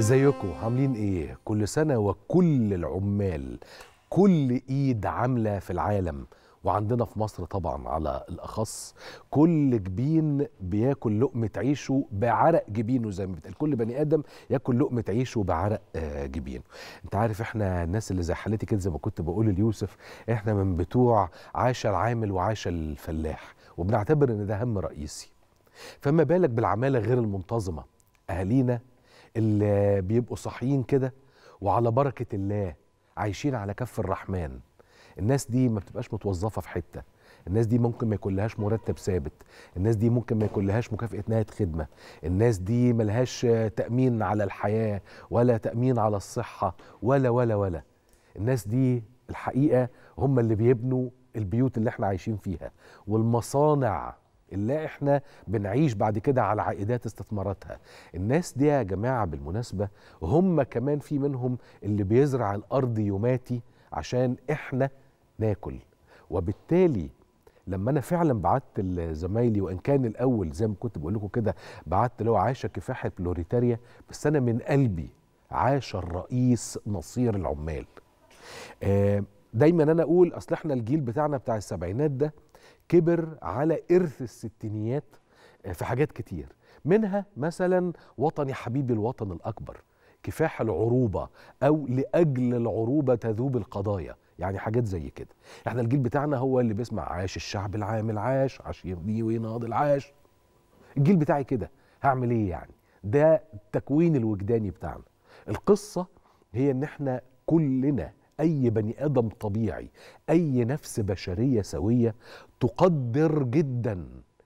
ازيكم عاملين ايه كل سنه وكل العمال كل ايد عامله في العالم وعندنا في مصر طبعا على الاخص كل جبين بياكل لقمه عيشه بعرق جبينه زي ما بتقال كل بني ادم ياكل لقمه عيشه بعرق آه، جبينه انت عارف احنا الناس اللي زي حالتي كده زي ما كنت بقول ليوسف احنا من بتوع عاش العامل وعاش الفلاح وبنعتبر ان ده هم رئيسي فما بالك بالعماله غير المنتظمه اهالينا اللي بيبقوا صاحيين كده وعلى بركه الله عايشين على كف الرحمن الناس دي ما بتبقاش متوظفه في حته الناس دي ممكن ما يكونلهاش مرتب ثابت الناس دي ممكن ما يكونلهاش مكافاه نهايه خدمه الناس دي ملهاش تامين على الحياه ولا تامين على الصحه ولا ولا ولا الناس دي الحقيقه هم اللي بيبنوا البيوت اللي احنا عايشين فيها والمصانع اللي احنا بنعيش بعد كده على عائدات استثماراتها الناس دي يا جماعة بالمناسبة هم كمان في منهم اللي بيزرع الأرض يوماتي عشان احنا ناكل وبالتالي لما انا فعلا بعت لزمايلي وان كان الاول زي ما كنت بقول لكم كده بعت له عاش كفاحه بلوريتاريا بس انا من قلبي عاش الرئيس نصير العمال آه، دايما انا اقول اصل احنا الجيل بتاعنا بتاع السبعينات ده كبر على ارث الستينيات آه، في حاجات كتير منها مثلا وطني حبيبي الوطن الاكبر كفاح العروبه او لاجل العروبه تذوب القضايا يعني حاجات زي كده احنا الجيل بتاعنا هو اللي بيسمع عاش الشعب العامل عاش عاش يرضيه ويناضل عاش الجيل بتاعي كده هعمل ايه يعني ده التكوين الوجداني بتاعنا القصه هي ان احنا كلنا اي بني ادم طبيعي اي نفس بشريه سويه تقدر جدا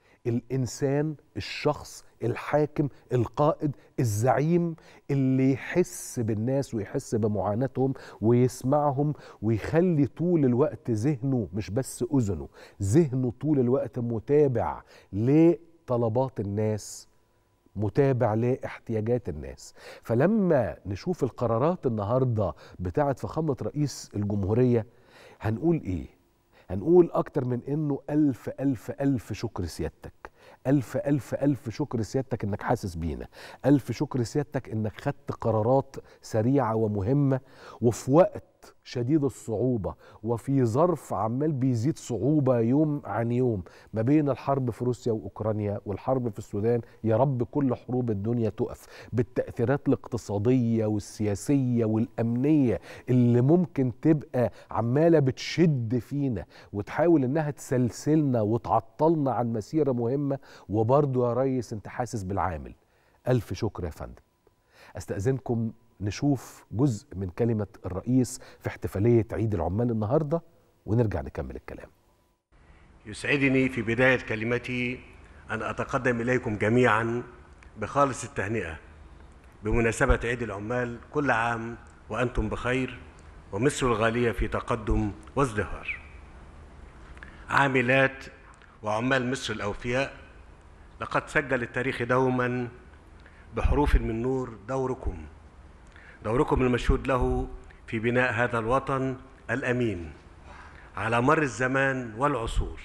الانسان الشخص الحاكم القائد الزعيم اللي يحس بالناس ويحس بمعاناتهم ويسمعهم ويخلي طول الوقت ذهنه مش بس اذنه ذهنه طول الوقت متابع لطلبات الناس متابع لاحتياجات الناس فلما نشوف القرارات النهارده بتاعه فخامه رئيس الجمهوريه هنقول ايه هنقول اكتر من انه الف الف الف شكر سيادتك الف الف الف شكر سيادتك انك حاسس بينا الف شكر سيادتك انك خدت قرارات سريعه ومهمه وفي وقت شديد الصعوبه وفي ظرف عمال بيزيد صعوبه يوم عن يوم ما بين الحرب في روسيا واوكرانيا والحرب في السودان يا رب كل حروب الدنيا تقف بالتاثيرات الاقتصاديه والسياسيه والامنيه اللي ممكن تبقى عماله بتشد فينا وتحاول انها تسلسلنا وتعطلنا عن مسيره مهمه وبرضه يا ريس انت حاسس بالعامل الف شكر يا فندم استاذنكم نشوف جزء من كلمه الرئيس في احتفاليه عيد العمال النهارده ونرجع نكمل الكلام يسعدني في بداية كلمتي أن أتقدم إليكم جميعا بخالص التهنئة بمناسبة عيد العمال كل عام وأنتم بخير ومصر الغالية في تقدم وازدهار عاملات وعمال مصر الأوفياء لقد سجل التاريخ دوما بحروف من نور دوركم دوركم المشهود له في بناء هذا الوطن الأمين على مر الزمان والعصور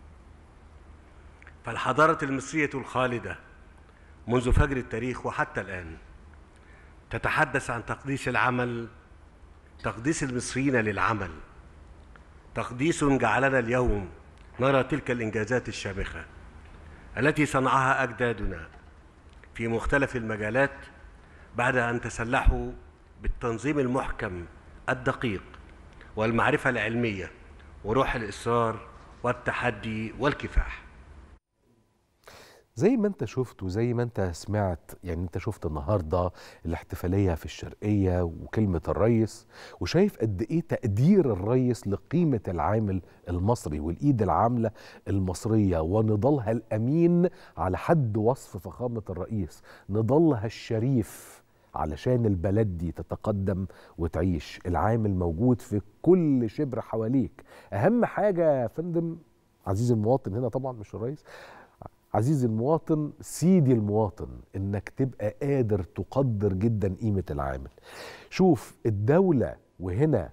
فالحضارة المصرية الخالدة منذ فجر التاريخ وحتى الآن تتحدث عن تقديس العمل تقديس المصريين للعمل تقديس جعلنا اليوم نرى تلك الإنجازات الشامخة التي صنعها أجدادنا في مختلف المجالات بعد أن تسلحوا بالتنظيم المحكم الدقيق والمعرفة العلمية وروح الإصرار والتحدي والكفاح زي ما انت شفت وزي ما انت سمعت يعني انت شفت النهارده الاحتفاليه في الشرقيه وكلمه الريس وشايف قد ايه تقدير الريس لقيمه العامل المصري والايد العامله المصريه ونضالها الامين على حد وصف فخامه الرئيس نضالها الشريف علشان البلد دي تتقدم وتعيش العامل موجود في كل شبر حواليك اهم حاجه يا فندم عزيزي المواطن هنا طبعا مش الرئيس عزيزي المواطن سيدي المواطن انك تبقى قادر تقدر جدا قيمه العامل شوف الدوله وهنا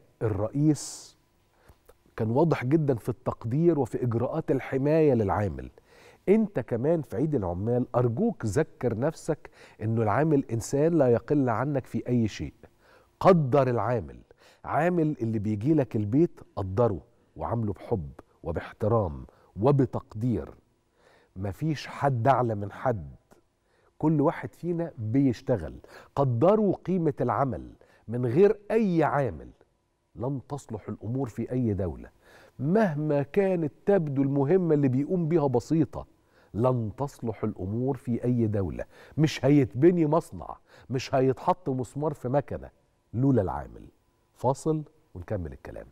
الرئيس كان واضح جدا في التقدير وفي اجراءات الحمايه للعامل انت كمان في عيد العمال ارجوك ذكر نفسك انه العامل انسان لا يقل عنك في اي شيء قدر العامل عامل اللي بيجي لك البيت قدره وعامله بحب وباحترام وبتقدير مفيش حد اعلى من حد كل واحد فينا بيشتغل قدروا قيمة العمل من غير أي عامل لن تصلح الأمور في أي دولة مهما كانت تبدو المهمة اللي بيقوم بيها بسيطة لن تصلح الأمور في أي دولة مش هيتبني مصنع مش هيتحط مسمار في مكنة لولا العامل فاصل ونكمل الكلام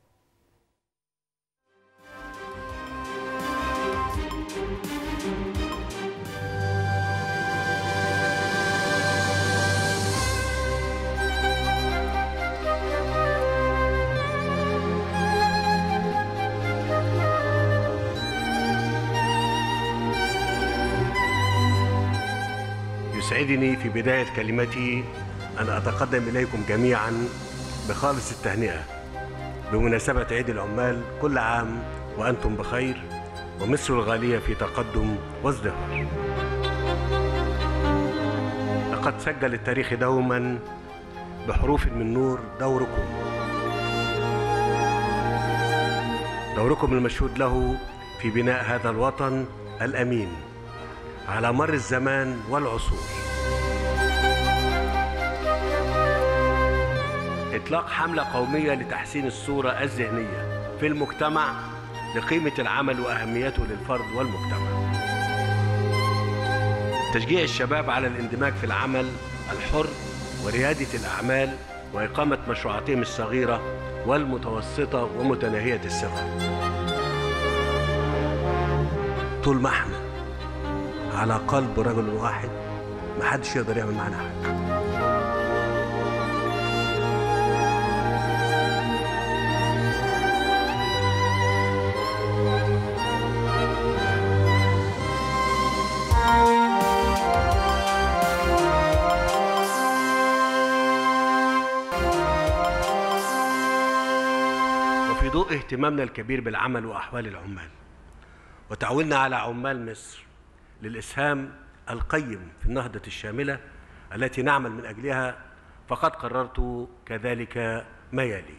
يسعدني في بداية كلمتي أن أتقدم إليكم جميعا بخالص التهنئة بمناسبة عيد العمال كل عام وأنتم بخير ومصر الغالية في تقدم وازدهار لقد سجل التاريخ دوما بحروف من نور دوركم دوركم المشهود له في بناء هذا الوطن الأمين على مر الزمان والعصور إطلاق حملة قومية لتحسين الصورة الذهنية في المجتمع لقيمة العمل وأهميته للفرد والمجتمع تشجيع الشباب على الاندماج في العمل الحر وريادة الأعمال وإقامة مشروعاتهم الصغيرة والمتوسطة ومتناهية الصغر طول ما احنا على قلب رجل واحد محدش يقدر يعمل معانا حاجه وفي ضوء اهتمامنا الكبير بالعمل واحوال العمال وتعاوننا على عمال مصر للإسهام القيم في النهضة الشاملة التي نعمل من أجلها فقد قررت كذلك ما يلي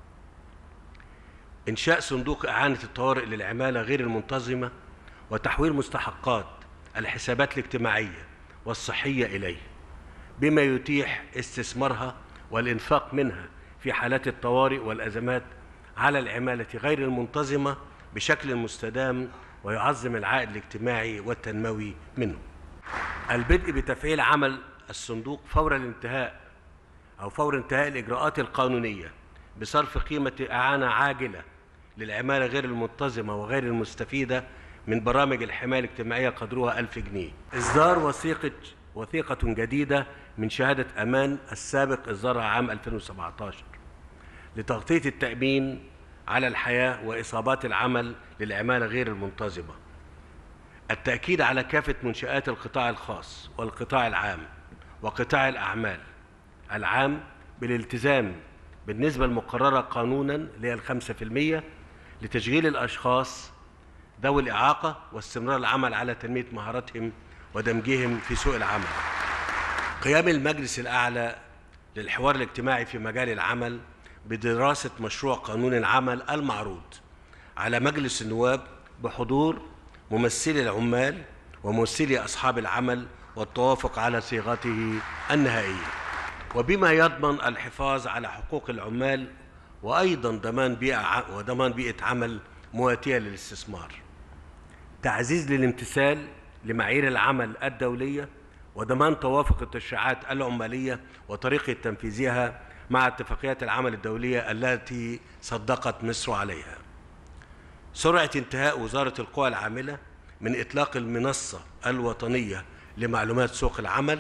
إنشاء صندوق إعانة الطوارئ للعمالة غير المنتظمة وتحويل مستحقات الحسابات الاجتماعية والصحية إليه بما يتيح استثمارها والإنفاق منها في حالات الطوارئ والأزمات على العمالة غير المنتظمة بشكل مستدام ويعظم العائد الاجتماعي والتنموي منه البدء بتفعيل عمل الصندوق فور الانتهاء أو فور انتهاء الإجراءات القانونية بصرف قيمة إعانة عاجلة للعمالة غير المنتظمة وغير المستفيدة من برامج الحماية الاجتماعية قدرها ألف جنيه إصدار وثيقة وثيقة جديدة من شهادة أمان السابق إصدارها عام 2017 لتغطية التأمين على الحياة وإصابات العمل للعمالة غير المنتظمة التأكيد على كافة منشآت القطاع الخاص والقطاع العام وقطاع الأعمال العام بالالتزام بالنسبة المقررة قانونا اللي هي الخمسة في المية لتشغيل الأشخاص ذوي الإعاقة واستمرار العمل على تنمية مهاراتهم ودمجهم في سوق العمل قيام المجلس الأعلى للحوار الاجتماعي في مجال العمل بدراسة مشروع قانون العمل المعروض على مجلس النواب بحضور ممثلي العمال وممثلي أصحاب العمل والتوافق على صيغته النهائية وبما يضمن الحفاظ على حقوق العمال وأيضا ضمان بيئة وضمان بيئة عمل مواتية للاستثمار تعزيز للامتثال لمعايير العمل الدولية وضمان توافق التشريعات العمالية وطريقة تنفيذها مع اتفاقيات العمل الدولية التي صدقت مصر عليها سرعة انتهاء وزارة القوى العاملة من إطلاق المنصة الوطنية لمعلومات سوق العمل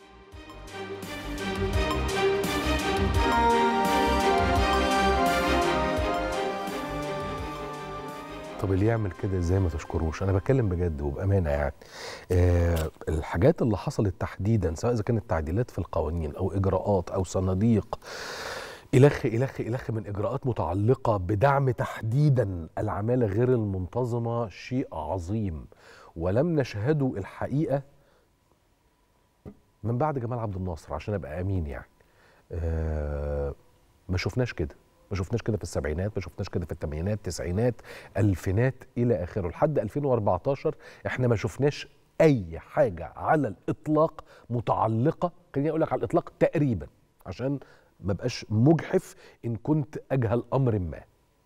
طب اللي يعمل كده ازاي ما تشكروش انا بتكلم بجد وبامانه يعني آه الحاجات اللي حصلت تحديدا سواء اذا كانت تعديلات في القوانين او اجراءات او صناديق الخ الخ الخ من اجراءات متعلقه بدعم تحديدا العماله غير المنتظمه شيء عظيم ولم نشهده الحقيقه من بعد جمال عبد الناصر عشان ابقى امين يعني آه ما شفناش كده ما شفناش كده في السبعينات ما شفناش كده في الثمانينات التسعينات الفينات الى اخره لحد 2014 احنا ما شفناش اي حاجه على الاطلاق متعلقه خليني اقول لك على الاطلاق تقريبا عشان ما بقاش مجحف ان كنت اجهل امر ما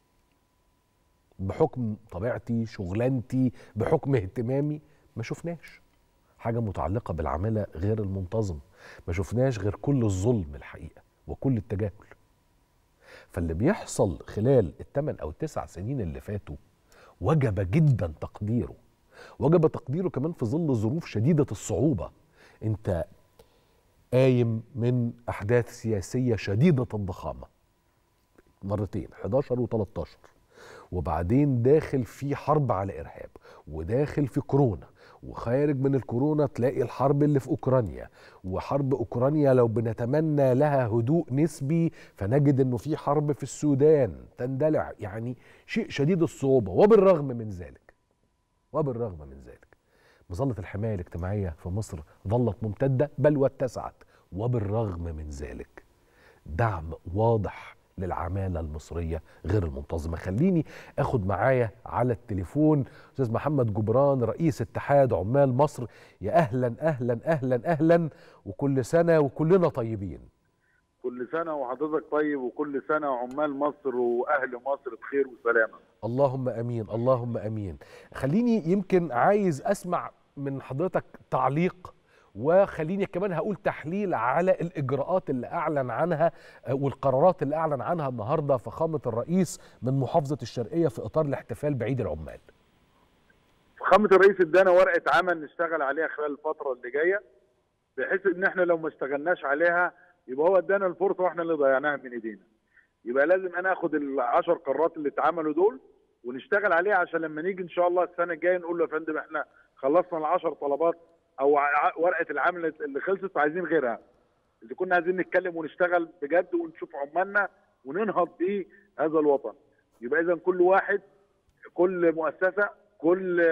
بحكم طبيعتي شغلانتي بحكم اهتمامي ما شفناش حاجه متعلقه بالعماله غير المنتظم ما شفناش غير كل الظلم الحقيقه وكل التجاهل فاللي بيحصل خلال الثمان او التسع سنين اللي فاتوا وجب جدا تقديره وجب تقديره كمان في ظل ظروف شديده الصعوبه انت قايم من احداث سياسيه شديده الضخامه مرتين 11 و13 وبعدين داخل في حرب على ارهاب وداخل في كورونا وخارج من الكورونا تلاقي الحرب اللي في اوكرانيا وحرب اوكرانيا لو بنتمنى لها هدوء نسبي فنجد انه في حرب في السودان تندلع يعني شيء شديد الصعوبه وبالرغم من ذلك وبالرغم من ذلك مظله الحمايه الاجتماعيه في مصر ظلت ممتده بل واتسعت وبالرغم من ذلك دعم واضح للعماله المصريه غير المنتظمه خليني اخد معايا على التليفون استاذ محمد جبران رئيس اتحاد عمال مصر يا اهلا اهلا اهلا اهلا وكل سنه وكلنا طيبين كل سنة وحضرتك طيب وكل سنة عمال مصر وأهل مصر بخير وسلامة اللهم امين اللهم امين خليني يمكن عايز اسمع من حضرتك تعليق وخليني كمان هقول تحليل على الاجراءات اللي اعلن عنها والقرارات اللي اعلن عنها النهارده فخامه الرئيس من محافظه الشرقيه في اطار الاحتفال بعيد العمال. فخامة الرئيس ادانا ورقة عمل نشتغل عليها خلال الفترة اللي جاية بحيث ان احنا لو ما اشتغلناش عليها يبقى هو ادانا الفرصة واحنا اللي ضيعناها من ايدينا. يبقى لازم انا اخد العشر قرارات اللي اتعملوا دول ونشتغل عليها عشان لما نيجي ان شاء الله السنة الجاية نقول له يا فندم احنا خلصنا العشر طلبات او ورقه العمل اللي خلصت وعايزين غيرها اللي كنا عايزين نتكلم ونشتغل بجد ونشوف عمالنا وننهض بيه هذا الوطن يبقى اذا كل واحد كل مؤسسه كل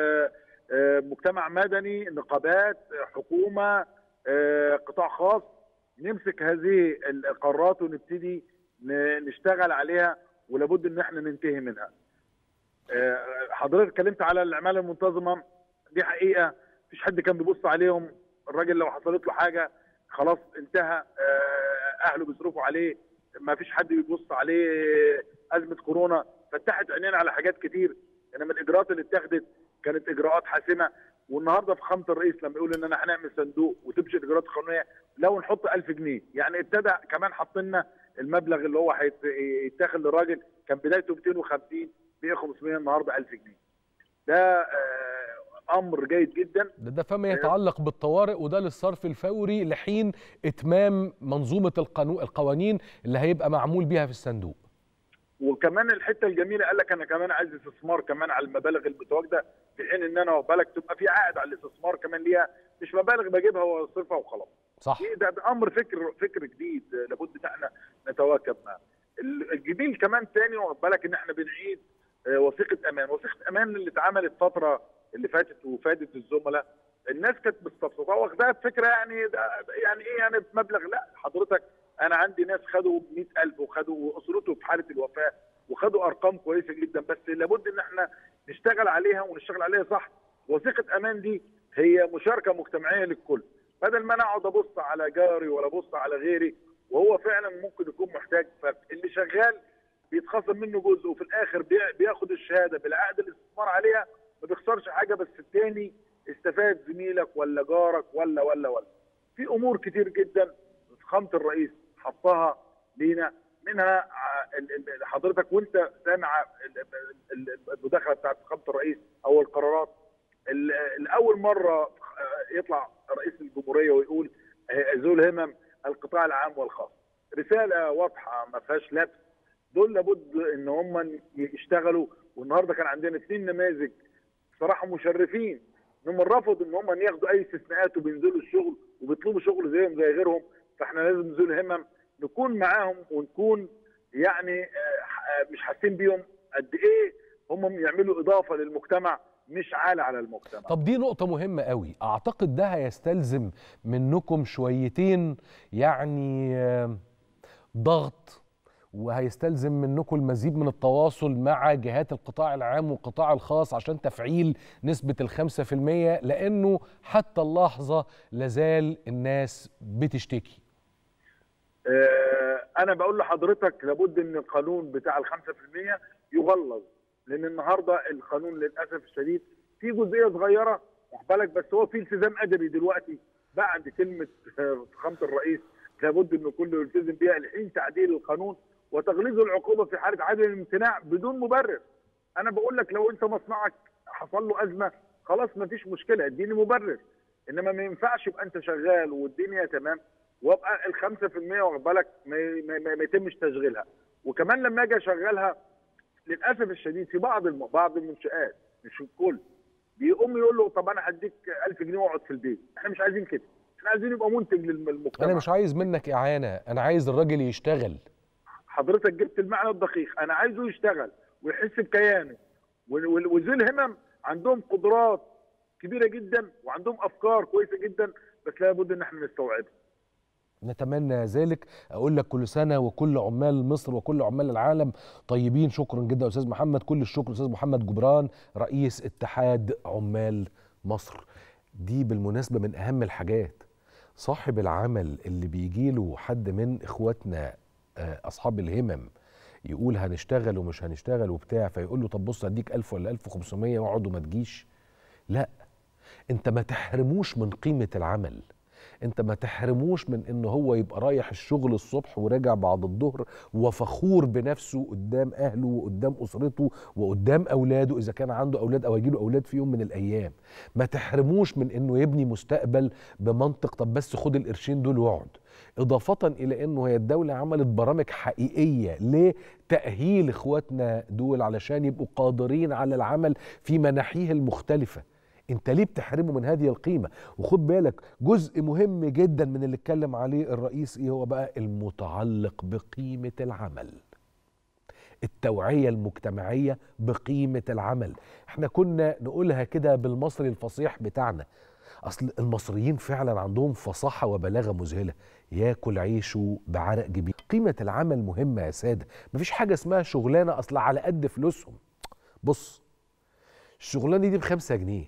مجتمع مدني نقابات حكومه قطاع خاص نمسك هذه القرارات ونبتدي نشتغل عليها ولابد ان احنا ننتهي منها حضرتك اتكلمت على العماله المنتظمه دي حقيقه مفيش حد كان بيبص عليهم الراجل لو حصلت له حاجه خلاص انتهى اهله بيصرفوا عليه ما فيش حد بيبص عليه ازمه كورونا فتحت عينينا على حاجات كتير انما الاجراءات اللي اتخذت كانت اجراءات حاسمه والنهارده فخامه الرئيس لما يقول ان انا هنعمل صندوق وتمشي الاجراءات القانونيه لو نحط 1000 جنيه يعني ابتدى كمان حط لنا المبلغ اللي هو هيتاخد للراجل كان بدايته 250 بقى 500 النهارده 1000 جنيه ده امر جيد جدا ده, ده فيما يتعلق بالطوارئ وده للصرف الفوري لحين اتمام منظومه القانون القوانين اللي هيبقى معمول بيها في الصندوق وكمان الحته الجميله قال لك انا كمان عايز استثمار كمان على المبالغ المتواجده في حين ان انا بالك تبقى في عائد على الاستثمار كمان ليها مش مبالغ بجيبها واصرفها وخلاص صح ده, ده امر فكر فكر جديد لابد ان احنا نتواكب معاه الجميل كمان تاني واخد بالك ان احنا بنعيد وثيقه امان وثيقه امان اللي اتعملت فتره اللي فاتت وفادت الزملاء الناس كانت مستبسطه واخداها بفكره يعني ده يعني ايه يعني بمبلغ لا حضرتك انا عندي ناس خدوا 100000 وخدوا اسرته في حاله الوفاه وخدوا ارقام كويسه جدا بس لابد ان احنا نشتغل عليها ونشتغل عليها صح وثيقه امان دي هي مشاركه مجتمعيه للكل بدل ما انا اقعد ابص على جاري ولا ابص على غيري وهو فعلا ممكن يكون محتاج فاللي شغال بيتخصم منه جزء وفي الاخر بياخد الشهاده بالعقد الاستثمار عليها ما بيخسرش حاجه بس التاني استفاد زميلك ولا جارك ولا ولا ولا في امور كتير جدا فخامه الرئيس حطها لينا منها حضرتك وانت سامع المداخله بتاعت فخامه الرئيس او القرارات الاول مره يطلع رئيس الجمهوريه ويقول ذو الهمم القطاع العام والخاص رساله واضحه ما فيهاش لبس دول لابد ان هم يشتغلوا والنهارده كان عندنا اثنين نماذج صراحه مشرفين انهم رفضوا ان هم ياخدوا اي استثناءات وبينزلوا الشغل وبيطلبوا شغل زيهم زي غيرهم فاحنا لازم ذو الهمم نكون معاهم ونكون يعني مش حاسين بيهم قد ايه هم يعملوا اضافه للمجتمع مش عالة على المجتمع طب دي نقطة مهمة قوي أعتقد ده هيستلزم منكم شويتين يعني آه، ضغط وهيستلزم منكم المزيد من التواصل مع جهات القطاع العام والقطاع الخاص عشان تفعيل نسبة الخمسة في المية لأنه حتى اللحظة لازال الناس بتشتكي آه، انا بقول لحضرتك لابد ان القانون بتاع ال 5% يغلظ لان النهارده القانون للاسف الشديد في جزئيه صغيره واخد بالك بس هو في التزام ادبي دلوقتي بعد كلمه آه، فخامه الرئيس لابد ان كله يلتزم بيها الحين تعديل القانون وتغليظ العقوبه في حاله عدم الامتناع بدون مبرر انا بقول لك لو انت مصنعك حصل له ازمه خلاص ما فيش مشكله اديني مبرر انما ما ينفعش يبقى انت شغال والدنيا تمام وابقى ال 5% واخد بالك ما, ما, ما, ما يتمش تشغيلها وكمان لما اجي اشغلها للاسف الشديد في بعض الم... بعض المنشات مش الكل بيقوم يقول له طب انا هديك 1000 جنيه واقعد في البيت احنا مش عايزين كده احنا عايزين يبقى منتج للمجتمع أنا مش عايز منك إعانة أنا عايز الراجل يشتغل حضرتك جبت المعنى الدقيق انا عايزه يشتغل ويحس بكيانه وال- وال- وذوي الهمم عندهم قدرات كبيره جدا وعندهم افكار كويسه جدا بس لابد ان احنا نستوعبها نتمنى ذلك اقول لك كل سنه وكل عمال مصر وكل عمال العالم طيبين شكرا جدا يا استاذ محمد كل الشكر استاذ محمد جبران رئيس اتحاد عمال مصر دي بالمناسبه من اهم الحاجات صاحب العمل اللي بيجي له حد من اخواتنا آه، اصحاب الهمم يقول هنشتغل ومش هنشتغل وبتاع فيقول له طب بص اديك 1000 ولا 1500 واقعد وما تجيش لا انت ما تحرموش من قيمه العمل انت ما تحرموش من ان هو يبقى رايح الشغل الصبح وراجع بعد الظهر وفخور بنفسه قدام اهله وقدام اسرته وقدام اولاده اذا كان عنده اولاد او هيجيله اولاد في يوم من الايام ما تحرموش من انه يبني مستقبل بمنطق طب بس خد القرشين دول واقعد اضافه الى انه هي الدوله عملت برامج حقيقيه لتاهيل اخواتنا دول علشان يبقوا قادرين على العمل في مناحيه المختلفه انت ليه بتحرمه من هذه القيمه وخد بالك جزء مهم جدا من اللي اتكلم عليه الرئيس ايه هو بقى المتعلق بقيمه العمل التوعيه المجتمعيه بقيمه العمل احنا كنا نقولها كده بالمصري الفصيح بتاعنا اصل المصريين فعلا عندهم فصاحه وبلاغه مذهله ياكل عيشه بعرق جبين قيمه العمل مهمه يا ساده مفيش حاجه اسمها شغلانه اصل على قد فلوسهم بص الشغلانه دي بخمسة جنيه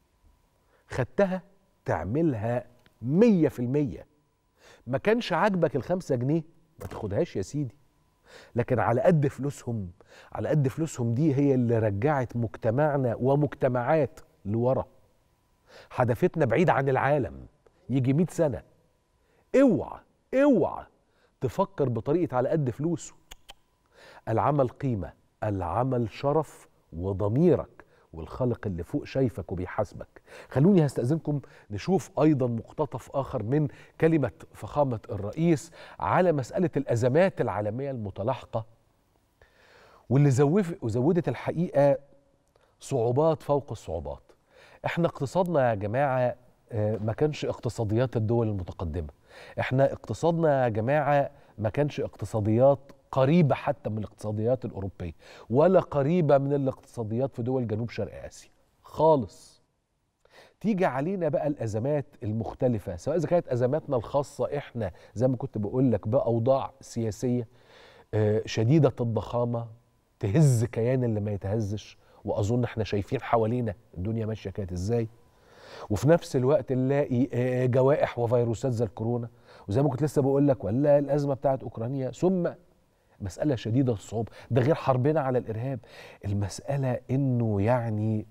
خدتها تعملها مية في المية ما كانش عاجبك الخمسة جنيه ما تاخدهاش يا سيدي لكن على قد فلوسهم على قد فلوسهم دي هي اللي رجعت مجتمعنا ومجتمعات لورا حدفتنا بعيد عن العالم يجي 100 سنة اوعى اوعى تفكر بطريقة على قد فلوسه العمل قيمة العمل شرف وضميرك والخالق اللي فوق شايفك وبيحاسبك خلوني هستأذنكم نشوف أيضا مقتطف آخر من كلمة فخامة الرئيس على مسألة الأزمات العالمية المتلاحقة واللي زوف وزودت الحقيقة صعوبات فوق الصعوبات احنا اقتصادنا يا جماعة آه، ما كانش اقتصاديات الدول المتقدمة احنا اقتصادنا يا جماعة ما كانش اقتصاديات قريبة حتى من الاقتصاديات الأوروبية ولا قريبة من الاقتصاديات في دول جنوب شرق آسيا خالص تيجي علينا بقى الأزمات المختلفة سواء إذا كانت أزماتنا الخاصة إحنا زي ما كنت بقول لك بأوضاع سياسية آه، شديدة الضخامة تهز كيان اللي ما يتهزش وأظن إحنا شايفين حوالينا الدنيا ماشية كانت إزاي وفي نفس الوقت نلاقي آه، جوائح وفيروسات زي الكورونا وزي ما كنت لسه بقول لك ولا الأزمة بتاعت أوكرانيا ثم مسألة شديدة الصعوبة ده غير حربنا على الإرهاب المسألة إنه يعني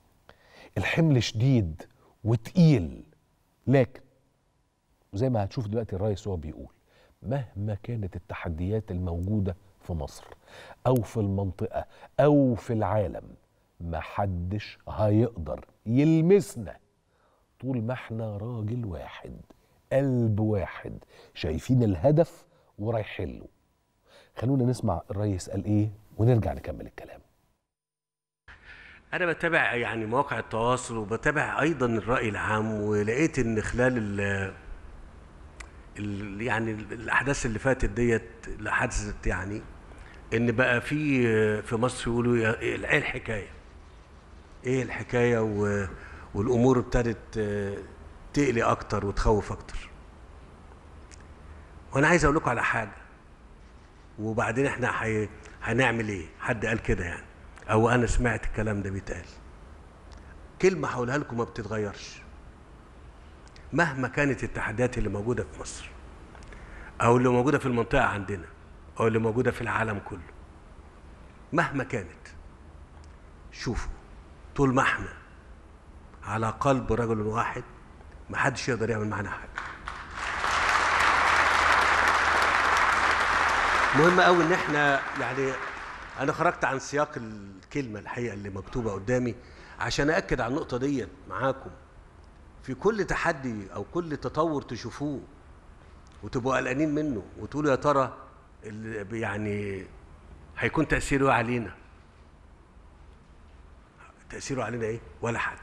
الحمل شديد وتقيل لكن زي ما هتشوف دلوقتي الرئيس هو بيقول مهما كانت التحديات الموجودة في مصر أو في المنطقة أو في العالم محدش هيقدر يلمسنا طول ما احنا راجل واحد قلب واحد شايفين الهدف ورايحين له خلونا نسمع الرئيس قال ايه ونرجع نكمل الكلام أنا بتابع يعني مواقع التواصل وبتابع أيضا الرأي العام ولقيت إن خلال ال ال- يعني الأحداث اللي فاتت ديت اللي حدثت يعني إن بقى في في مصر يقولوا يا- العيل حكاية ايه الحكايه و... والامور ابتدت آه، تقلي اكتر وتخوف اكتر وانا عايز اقول لكم على حاجه وبعدين احنا حي... هنعمل ايه حد قال كده يعني او انا سمعت الكلام ده بيتقال كلمه هقولها لكم ما بتتغيرش مهما كانت التحديات اللي موجوده في مصر او اللي موجوده في المنطقه عندنا او اللي موجوده في العالم كله مهما كانت شوفوا طول ما احنا على قلب رجل واحد محدش يقدر يعمل معانا حاجه مهم قوي ان احنا يعني انا خرجت عن سياق الكلمه الحقيقه اللي مكتوبه قدامي عشان اكد على النقطه ديت معاكم في كل تحدي او كل تطور تشوفوه وتبقوا قلقانين منه وتقولوا يا ترى اللي يعني هيكون تاثيره إيه علينا تاثيره علينا ايه ولا حاجه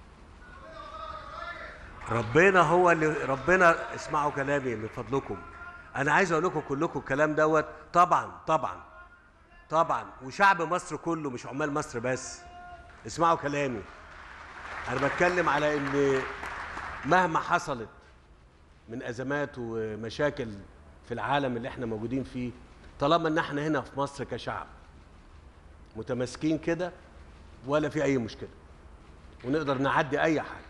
ربنا هو اللي ربنا اسمعوا كلامي من فضلكم انا عايز اقول لكم كلكم الكلام دوت طبعا طبعا طبعا وشعب مصر كله مش عمال مصر بس اسمعوا كلامي انا بتكلم على ان مهما حصلت من ازمات ومشاكل في العالم اللي احنا موجودين فيه طالما ان احنا هنا في مصر كشعب متماسكين كده ولا في اي مشكله ونقدر نعدي اي حاجه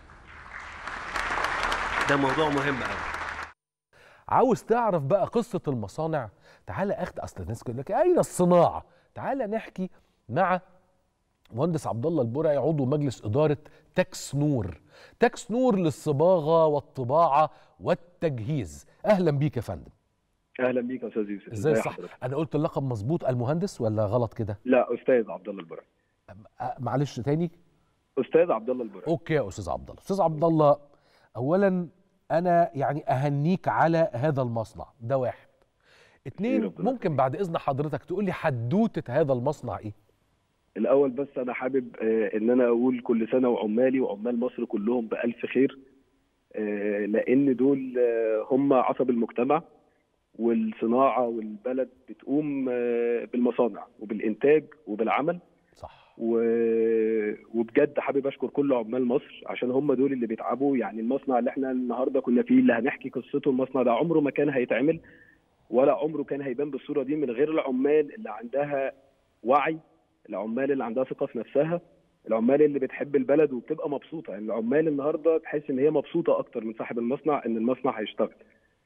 ده موضوع مهم قوي عاوز تعرف بقى قصة المصانع تعالى اخد اصل الناس يقول لك اين الصناعة تعالى نحكي مع مهندس عبد الله البرعي عضو مجلس إدارة تكس نور تكس نور للصباغة والطباعة والتجهيز أهلا بيك يا فندم اهلا بيك يا استاذ يوسف ازاي إزي صح حضرتك؟ انا قلت اللقب مظبوط المهندس ولا غلط كده لا استاذ عبد الله البرعي أه، معلش تاني استاذ عبد الله البرعي اوكي يا استاذ عبد الله استاذ عبد الله اولا انا يعني اهنيك على هذا المصنع ده واحد اتنين ربنا ممكن بعد اذن حضرتك تقول لي حدوته هذا المصنع ايه الاول بس انا حابب آه، ان انا اقول كل سنه وعمالي وعمال مصر كلهم بالف خير آه، لان دول آه، هم عصب المجتمع والصناعه والبلد بتقوم آه، بالمصانع وبالانتاج وبالعمل صح و... وبجد حابب اشكر كل عمال مصر عشان هم دول اللي بيتعبوا يعني المصنع اللي احنا النهارده كنا فيه اللي هنحكي قصته المصنع ده عمره ما كان هيتعمل ولا عمره كان هيبان بالصوره دي من غير العمال اللي عندها وعي العمال اللي عندها ثقه في نفسها العمال اللي بتحب البلد وبتبقى مبسوطه يعني العمال النهارده تحس ان هي مبسوطه اكتر من صاحب المصنع ان المصنع هيشتغل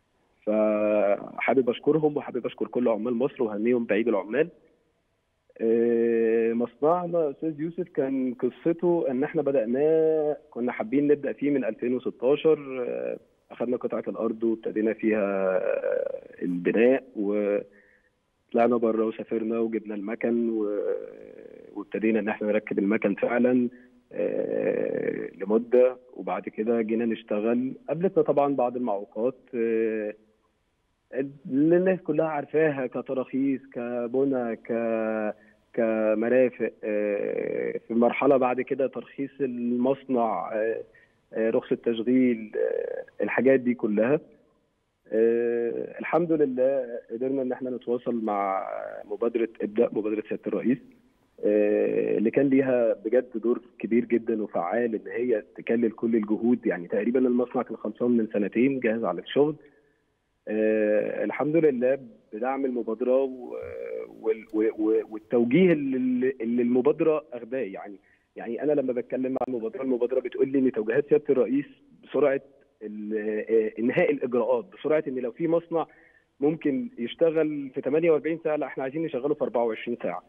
فحابب اشكرهم وحابب اشكر كل عمال مصر وهنيهم بعيد العمال آه، مصنعنا يا استاذ يوسف كان قصته ان احنا بدأناه كنا حابين نبدأ فيه من 2016 آه، اخذنا قطعة الارض وابتدينا فيها آه، البناء وطلعنا بره وسافرنا وجبنا المكن و- وابتدينا ان احنا نركب المكن فعلا آه، لمدة وبعد كده جينا نشتغل قابلتنا طبعا بعض المعوقات آه، اللي الناس كلها عارفاها كتراخيص كبنى ك كمرافق آه، في مرحلة بعد كده ترخيص المصنع آه، آه، رخصة تشغيل آه، الحاجات دي كلها آه، الحمد لله قدرنا ان احنا نتواصل مع مبادرة ابدأ مبادرة سيادة الرئيس آه، اللي كان ليها بجد دور كبير جدا وفعال ان هي تكلل كل الجهود يعني تقريبا المصنع كان خلصان من سنتين جاهز على الشغل آه، الحمد لله بدعم المبادره و- وال- و- و- والتوجيه اللي اللي المبادره اخداه يعني يعني انا لما بتكلم مع المبادره المبادره بتقول لي ان توجيهات سياده الرئيس بسرعه ال- آه، انهاء الاجراءات بسرعه ان لو في مصنع ممكن يشتغل في 48 ساعه لا احنا عايزين نشغله في 24 ساعه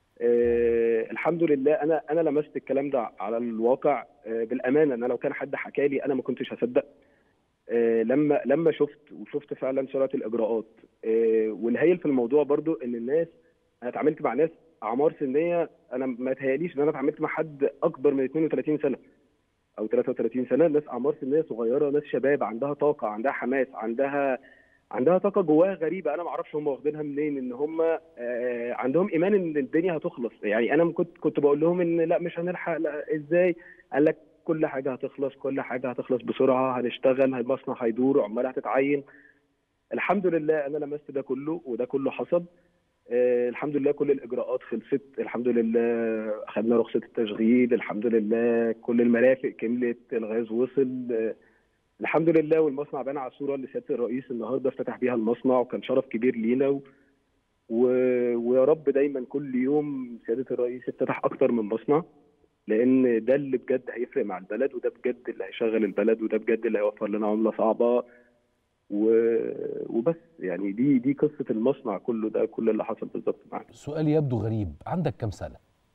آه الحمد لله انا انا لمست الكلام ده على الواقع آه بالامانه ان أنا لو كان حد حكى لي انا ما كنتش هصدق آه، لما لما شفت وشفت فعلا سرعه الاجراءات آه، والهايل في الموضوع برضو ان الناس انا اتعاملت مع ناس اعمار سنيه انا ما تهيأليش ان انا اتعاملت مع حد اكبر من 32 سنه او 33 سنه ناس اعمار سنيه صغيره ناس شباب عندها طاقه عندها حماس عندها عندها طاقه جواها غريبه انا ما اعرفش هم واخدينها منين ان هم آه، عندهم ايمان ان الدنيا هتخلص يعني انا كنت كنت بقول لهم ان لا مش هنلحق لا ازاي قال لك كل حاجه هتخلص كل حاجه هتخلص بسرعه هنشتغل المصنع هيدور عمال هتتعين الحمد لله انا لمست ده كله وده كله حصل آه، الحمد لله كل الاجراءات خلصت الحمد لله اخذنا رخصه التشغيل الحمد لله كل المرافق كملت الغاز وصل آه، الحمد لله والمصنع بان على الصوره اللي سياده الرئيس النهارده افتتح بيها المصنع وكان شرف كبير لينا و... و... ويا رب دايما كل يوم سياده الرئيس يفتتح اكتر من مصنع لان ده اللي بجد هيفرق مع البلد وده بجد اللي هيشغل البلد وده بجد اللي هيوفر لنا عمله صعبه و... وبس يعني دي دي قصه المصنع كله ده كل اللي حصل بالظبط معانا سؤال يبدو غريب عندك كام سنه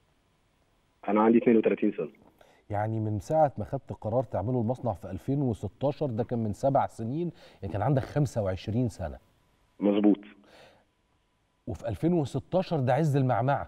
انا عندي 32 سنه يعني من ساعه ما خدت قرار تعملوا المصنع في 2016 ده كان من سبع سنين يعني كان عندك 25 سنه مظبوط وفي 2016 ده عز المعمعه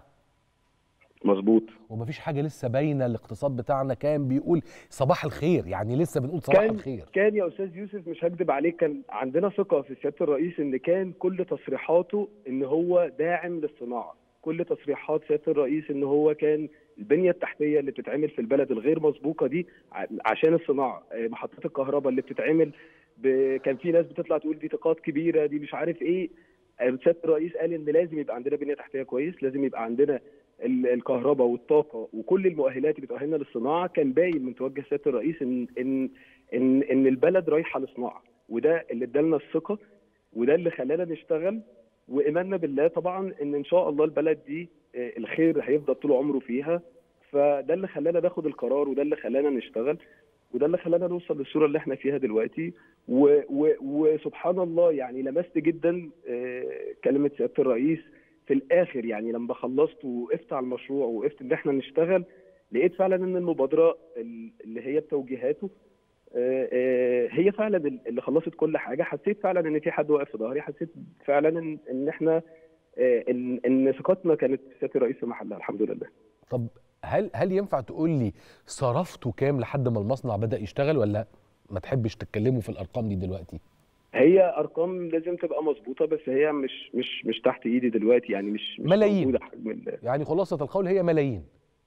مظبوط ومفيش حاجه لسه باينه الاقتصاد بتاعنا كان بيقول صباح الخير يعني لسه بنقول صباح كان الخير كان يا استاذ يوسف مش هكدب عليك كان عندنا ثقه في سياده الرئيس ان كان كل تصريحاته ان هو داعم للصناعه كل تصريحات سياده الرئيس ان هو كان البنيه التحتيه اللي بتتعمل في البلد الغير مسبوقه دي ع- عشان الصناعه آه، محطات الكهرباء اللي بتتعمل ب... كان في ناس بتطلع تقول دي طاقات كبيره دي مش عارف ايه آه، سياده الرئيس قال ان لازم يبقى عندنا بنيه تحتيه كويس لازم يبقى عندنا ال- الكهرباء والطاقه وكل المؤهلات اللي بتؤهلنا للصناعه كان باين من توجه سياده الرئيس ان ان ان ان البلد رايحه لصناعه وده اللي ادالنا الثقه وده اللي خلانا نشتغل وايماننا بالله طبعا ان ان شاء الله البلد دي آه، الخير هيفضل طول عمره فيها فده اللي خلانا ناخد القرار وده اللي خلانا نشتغل وده اللي خلانا نوصل للصوره اللي احنا فيها دلوقتي و و وسبحان الله يعني لمست جدا آه، كلمه سياده الرئيس في الاخر يعني لما خلصت ووقفت على المشروع ووقفت ان احنا نشتغل لقيت فعلا ان المبادره ال- اللي هي بتوجيهاته آه، آه، هي فعلا اللي خلصت كل حاجه حسيت فعلا ان في حد واقف في ظهري حسيت فعلا ان ان احنا آه، ان ان ثقتنا كانت في سياده الرئيس في محلها الحمد لله طب هل هل ينفع تقول لي صرفتوا كام لحد ما المصنع بدا يشتغل ولا ما تحبش تتكلموا في الارقام دي دلوقتي هي ارقام لازم تبقى مظبوطه بس هي مش مش مش تحت ايدي دلوقتي يعني مش مش ملايين. موجودة حجم ال- يعني خلاصه القول هي ملايين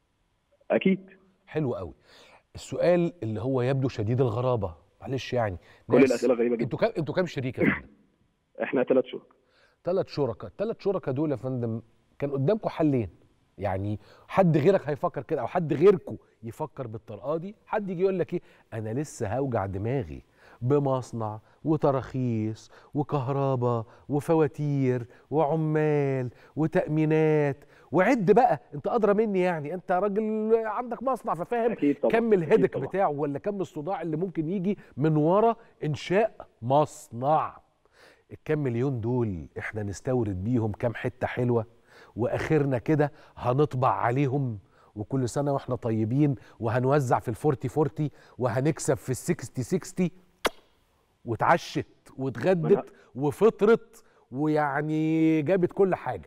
اكيد حلو قوي السؤال اللي هو يبدو شديد الغرابه معلش يعني كل ناس- الاسئله غريبه جدا انتوا كام انتوا كام شريك يا فندم احنا ثلاث شهور ثلاث شركاء الثلاث شركاء دول يا فندم كان قدامكم حلين يعني حد غيرك هيفكر كده او حد غيركم يفكر بالطريقه دي حد يجي يقول لك ايه انا لسه هوجع دماغي بمصنع وتراخيص وكهرباء وفواتير وعمال وتامينات وعد بقى انت ادرى مني يعني انت راجل عندك مصنع ففاهم اكيد طبعا كم أكيد الهدك طبعاً. بتاعه ولا كم الصداع اللي ممكن يجي من ورا انشاء مصنع الكام مليون دول احنا نستورد بيهم كام حته حلوه واخرنا كده هنطبع عليهم وكل سنه واحنا طيبين وهنوزع في الفورتي فورتي وهنكسب في السكستي سكستي واتعشت واتغدت وفطرت ويعني جابت كل حاجه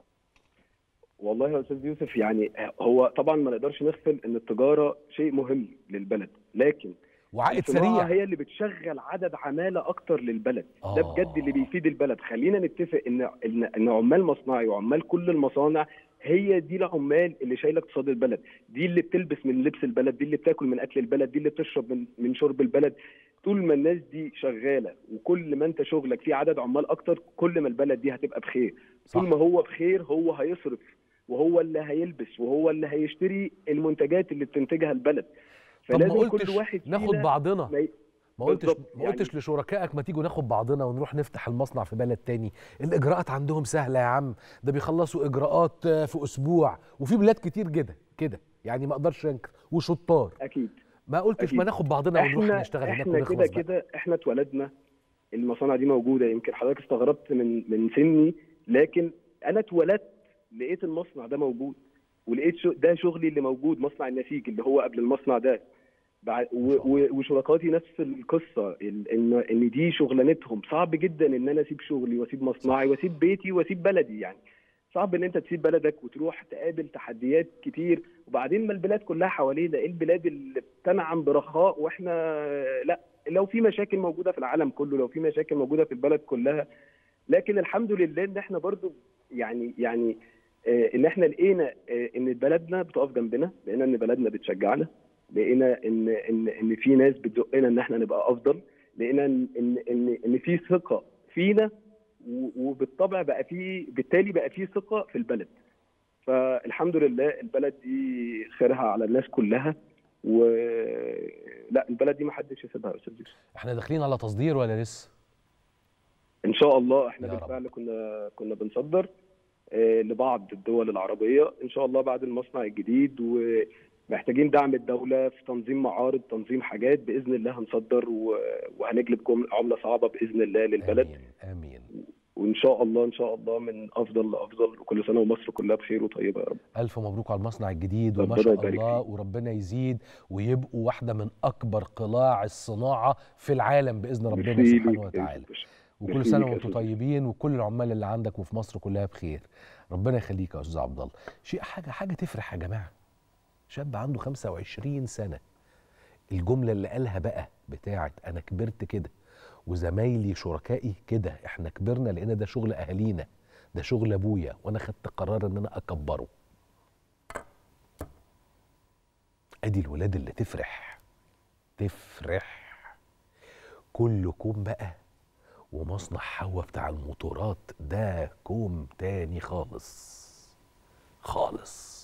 والله يا استاذ يوسف يعني هو طبعا ما نقدرش نغفل ان التجاره شيء مهم للبلد لكن وعائد الصناعة سريع هي اللي بتشغل عدد عماله اكتر للبلد ده آه. بجد اللي بيفيد البلد خلينا نتفق ان ان ان عمال مصنعي وعمال كل المصانع هي دي العمال اللي شايله اقتصاد البلد دي اللي بتلبس من لبس البلد دي اللي بتاكل من اكل البلد دي اللي بتشرب من من شرب البلد طول ما الناس دي شغاله وكل ما انت شغلك فيه عدد عمال اكتر كل ما البلد دي هتبقى بخير صح. طول ما هو بخير هو هيصرف وهو اللي هيلبس وهو اللي هيشتري المنتجات اللي بتنتجها البلد طب ما فلازم قلتش كل واحد ناخد فينا بعضنا ما ي- ما قلتش بالظبط، ما قلتش لشركائك ما تيجوا ناخد بعضنا ونروح نفتح المصنع في بلد تاني الاجراءات عندهم سهله يا عم ده بيخلصوا اجراءات آه، في اسبوع وفي بلاد كتير جدا كده يعني ما اقدرش انكر وشطار اكيد ما قلتش أكيد. ما ناخد بعضنا ونروح احنا نشتغل هناك احنا كده ونخلص بقى. كده احنا اتولدنا المصانع دي موجوده يمكن حضرتك استغربت من من سني لكن انا اتولدت لقيت المصنع ده موجود ولقيت شو ده شغلي اللي موجود مصنع النسيج اللي هو قبل المصنع ده بع- و- و- وشركاتي نفس القصه ال- ان ان دي شغلانتهم صعب جدا ان انا اسيب شغلي واسيب مصنعي واسيب بيتي واسيب بلدي يعني صعب ان انت تسيب بلدك وتروح تقابل تحديات كتير وبعدين ما البلاد كلها حوالينا ايه البلاد اللي بتنعم برخاء واحنا لا لو في مشاكل موجوده في العالم كله لو في مشاكل موجوده في البلد كلها لكن الحمد لله ان احنا برضو يعني يعني آه، ان احنا لقينا آه، ان بلدنا بتقف جنبنا لقينا ان بلدنا بتشجعنا لقينا ان ان ان في ناس بتزقنا ان احنا نبقى افضل لقينا ان ان ان, إن في ثقه فينا و- وبالطبع بقى في بالتالي بقى في ثقه في البلد فالحمد لله البلد دي خيرها على الناس كلها و لا البلد دي ما حدش يسيبها يا استاذ يوسف احنا داخلين على تصدير ولا لسه ان شاء الله احنا يا رب. بالفعل كنا كنا بنصدر آه، لبعض الدول العربيه ان شاء الله بعد المصنع الجديد ومحتاجين دعم الدوله في تنظيم معارض تنظيم حاجات باذن الله هنصدر و- وهنجلب جم- عمله صعبه باذن الله للبلد امين امين وان شاء الله ان شاء الله من افضل لافضل وكل سنه ومصر كلها بخير وطيبه يا رب الف مبروك على المصنع الجديد وما ربنا شاء يبارك الله وربنا يزيد ويبقوا واحده من اكبر قلاع الصناعه في العالم باذن ربنا ميرسي سبحانه ليك يا وتعالى باشا. وكل ميرسي سنه ليك يا وانتم أستاذ. طيبين وكل العمال اللي عندك وفي مصر كلها بخير ربنا يخليك يا استاذ عبد الله شيء حاجه حاجه تفرح يا جماعه شاب عنده 25 سنه الجمله اللي قالها بقى بتاعت انا كبرت كده وزمايلي شركائي كده احنا كبرنا لان ده شغل اهالينا ده شغل ابويا وانا خدت قرار ان انا اكبره ادي الولاد اللي تفرح تفرح كل كوم بقى ومصنع حوا بتاع الموتورات ده كوم تاني خالص خالص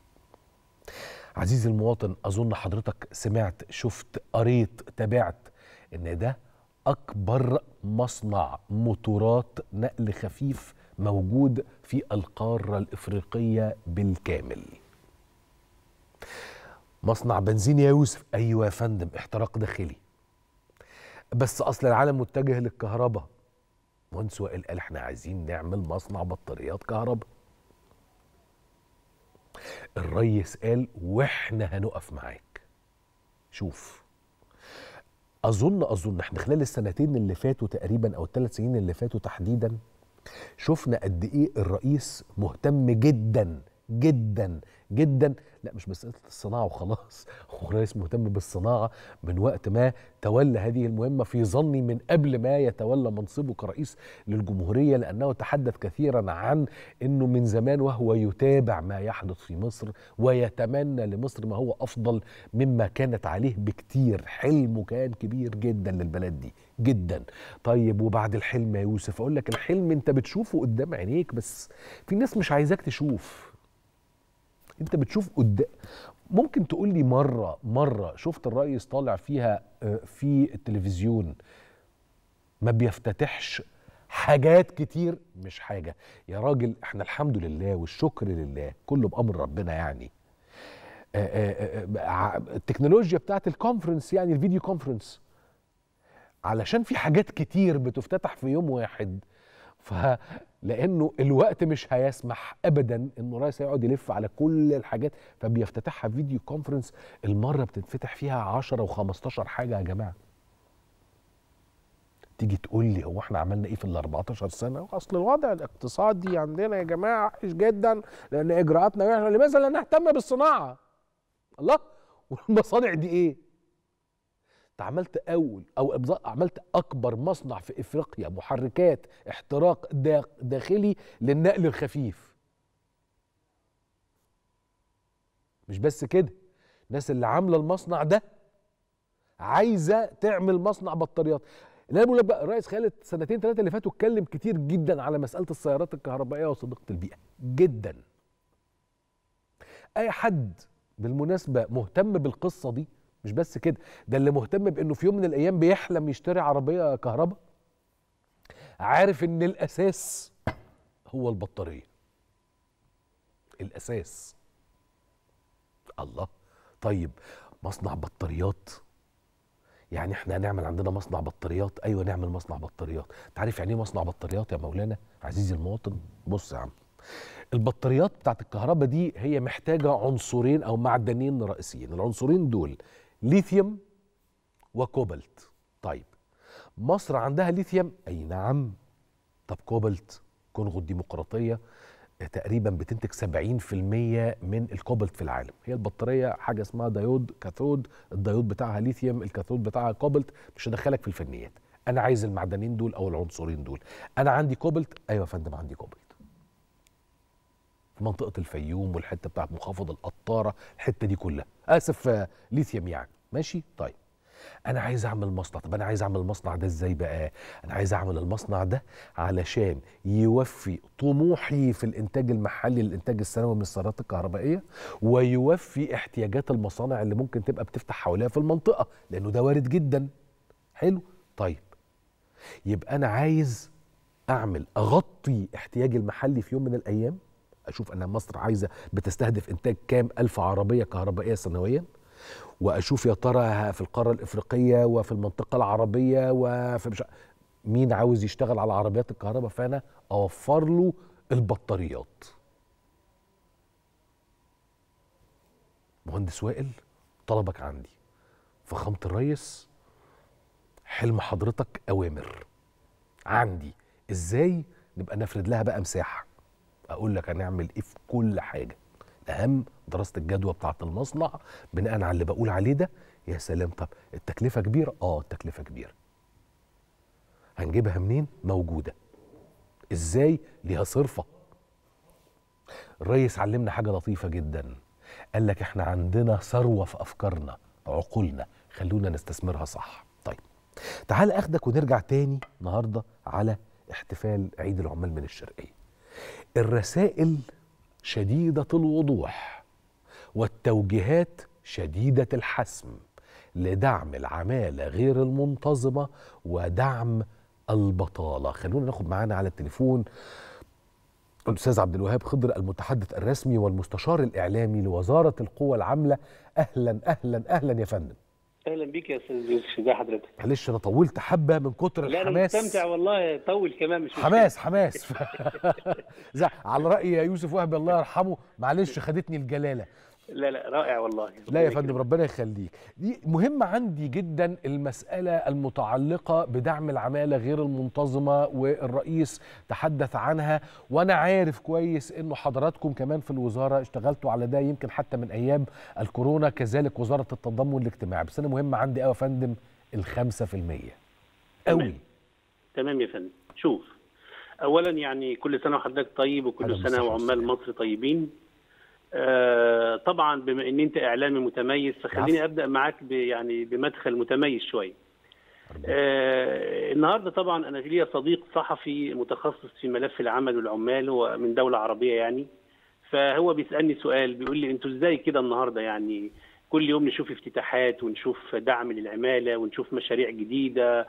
عزيزي المواطن اظن حضرتك سمعت شفت قريت تابعت ان ده اكبر مصنع موتورات نقل خفيف موجود في القاره الافريقيه بالكامل مصنع بنزين يا يوسف ايوه يا فندم احتراق داخلي بس اصل العالم متجه للكهرباء مهندس وائل قال احنا عايزين نعمل مصنع بطاريات كهرباء الريس قال واحنا هنقف معاك شوف اظن اظن احنا خلال السنتين اللي فاتوا تقريبا او الثلاث سنين اللي فاتوا تحديدا شفنا قد ايه الرئيس مهتم جدا جدا جدا لا مش مساله الصناعه وخلاص هو الرئيس مهتم بالصناعه من وقت ما تولى هذه المهمه في ظني من قبل ما يتولى منصبه كرئيس للجمهوريه لانه تحدث كثيرا عن انه من زمان وهو يتابع ما يحدث في مصر ويتمنى لمصر ما هو افضل مما كانت عليه بكتير حلمه كان كبير جدا للبلد دي جدا طيب وبعد الحلم يا يوسف اقول لك الحلم انت بتشوفه قدام عينيك بس في ناس مش عايزاك تشوف انت بتشوف قدام ممكن تقول لي مره مره شفت الرئيس طالع فيها آه، في التلفزيون ما بيفتتحش حاجات كتير مش حاجه يا راجل احنا الحمد لله والشكر لله كله بامر ربنا يعني آه، آه، آه، ع- التكنولوجيا بتاعت الكونفرنس يعني الفيديو كونفرنس علشان في حاجات كتير بتفتتح في يوم واحد فلانه الوقت مش هيسمح ابدا انه الرئيس هيقعد يلف على كل الحاجات فبيفتتحها فيديو كونفرنس المره بتتفتح فيها 10 و15 حاجه يا جماعه تيجي تقول لي هو احنا عملنا ايه في ال 14 سنه اصل الوضع الاقتصادي عندنا يا جماعه وحش جدا لان اجراءاتنا وحشه لماذا لا نهتم بالصناعه الله والمصانع دي ايه انت عملت اول او أبز- عملت اكبر مصنع في افريقيا محركات احتراق دا- داخلي للنقل الخفيف مش بس كده الناس اللي عامله المصنع ده عايزه تعمل مصنع بطاريات اللي انا بقول لك بقى الرئيس خالد سنتين ثلاثه اللي فاتوا اتكلم كتير جدا على مساله السيارات الكهربائيه وصديقه البيئه جدا اي حد بالمناسبه مهتم بالقصه دي مش بس كده ده اللي مهتم بانه في يوم من الايام بيحلم يشتري عربيه كهرباء عارف ان الاساس هو البطاريه الاساس الله طيب مصنع بطاريات يعني احنا هنعمل عندنا مصنع بطاريات ايوه نعمل مصنع بطاريات انت عارف يعني ايه مصنع بطاريات يا مولانا عزيزي المواطن بص يا عم البطاريات بتاعت الكهرباء دي هي محتاجه عنصرين او معدنين رئيسيين العنصرين دول ليثيوم وكوبالت طيب مصر عندها ليثيوم اي نعم طب كوبالت كونغو الديمقراطيه تقريبا بتنتج 70% من الكوبالت في العالم هي البطاريه حاجه اسمها دايود كاثود الدايود بتاعها ليثيوم الكاثود بتاعها كوبالت مش هدخلك في الفنيات انا عايز المعدنين دول او العنصرين دول انا عندي كوبالت ايوه يا فندم عندي كوبالت في منطقه الفيوم والحته بتاعت منخفض القطاره الحته دي كلها اسف آه، ليثيوم يعني ماشي طيب انا عايز اعمل مصنع طب انا عايز اعمل المصنع ده ازاي بقى انا عايز اعمل المصنع ده علشان يوفي طموحي في الانتاج المحلي للانتاج السنوي من السيارات الكهربائيه ويوفي احتياجات المصانع اللي ممكن تبقى بتفتح حواليها في المنطقه لانه ده وارد جدا حلو طيب يبقى انا عايز اعمل اغطي احتياجي المحلي في يوم من الايام اشوف ان مصر عايزه بتستهدف انتاج كام الف عربيه كهربائيه سنويا واشوف يا ترى في القاره الافريقيه وفي المنطقه العربيه وفي مش مين عاوز يشتغل على عربيات الكهرباء فانا اوفر له البطاريات مهندس وائل طلبك عندي فخامه الريس حلم حضرتك اوامر عندي ازاي نبقى نفرد لها بقى مساحه اقول لك هنعمل ايه في كل حاجه اهم دراسه الجدوى بتاعه المصنع بناء على اللي بقول عليه ده يا سلام طب التكلفه كبيره اه التكلفه كبيره هنجيبها منين موجوده ازاي ليها صرفه الريس علمنا حاجه لطيفه جدا قال لك احنا عندنا ثروه في افكارنا عقولنا خلونا نستثمرها صح طيب تعال اخدك ونرجع تاني النهارده على احتفال عيد العمال من الشرقيه الرسائل شديده الوضوح والتوجيهات شديده الحسم لدعم العماله غير المنتظمه ودعم البطاله خلونا ناخد معانا على التليفون الاستاذ عبد الوهاب خضر المتحدث الرسمي والمستشار الاعلامي لوزاره القوى العامله اهلا اهلا اهلا يا فندم اهلا بيك يا استاذ يوسف ازي حضرتك معلش انا طولت حبه من كتر لا انا الحماس مستمتع والله طول كمان مش مشكلة. حماس حماس زي على راي يا يوسف وهبي الله يرحمه معلش خدتني الجلاله لا لا رائع والله لا يا فندم ربنا يخليك دي مهمة عندي جدا المسألة المتعلقة بدعم العمالة غير المنتظمة والرئيس تحدث عنها وأنا عارف كويس إنه حضراتكم كمان في الوزارة اشتغلتوا على ده يمكن حتى من أيام الكورونا كذلك وزارة التضامن الاجتماعي بس أنا مهم عندي أوي يا فندم الخمسة في المية أوي تمام. تمام يا فندم شوف اولا يعني كل سنه وحضرتك طيب وكل أهلا سنه وسهلا وعمال وسهلا. مصر طيبين آه طبعا بما ان انت اعلامي متميز فخليني العفو. ابدا معاك ب- يعني بمدخل متميز شويه آه النهارده طبعا انا ليا صديق صحفي متخصص في ملف العمل والعمال هو من دوله عربيه يعني فهو بيسالني سؤال بيقول لي انتوا ازاي كده النهارده يعني كل يوم نشوف افتتاحات ونشوف دعم للعماله ونشوف مشاريع جديده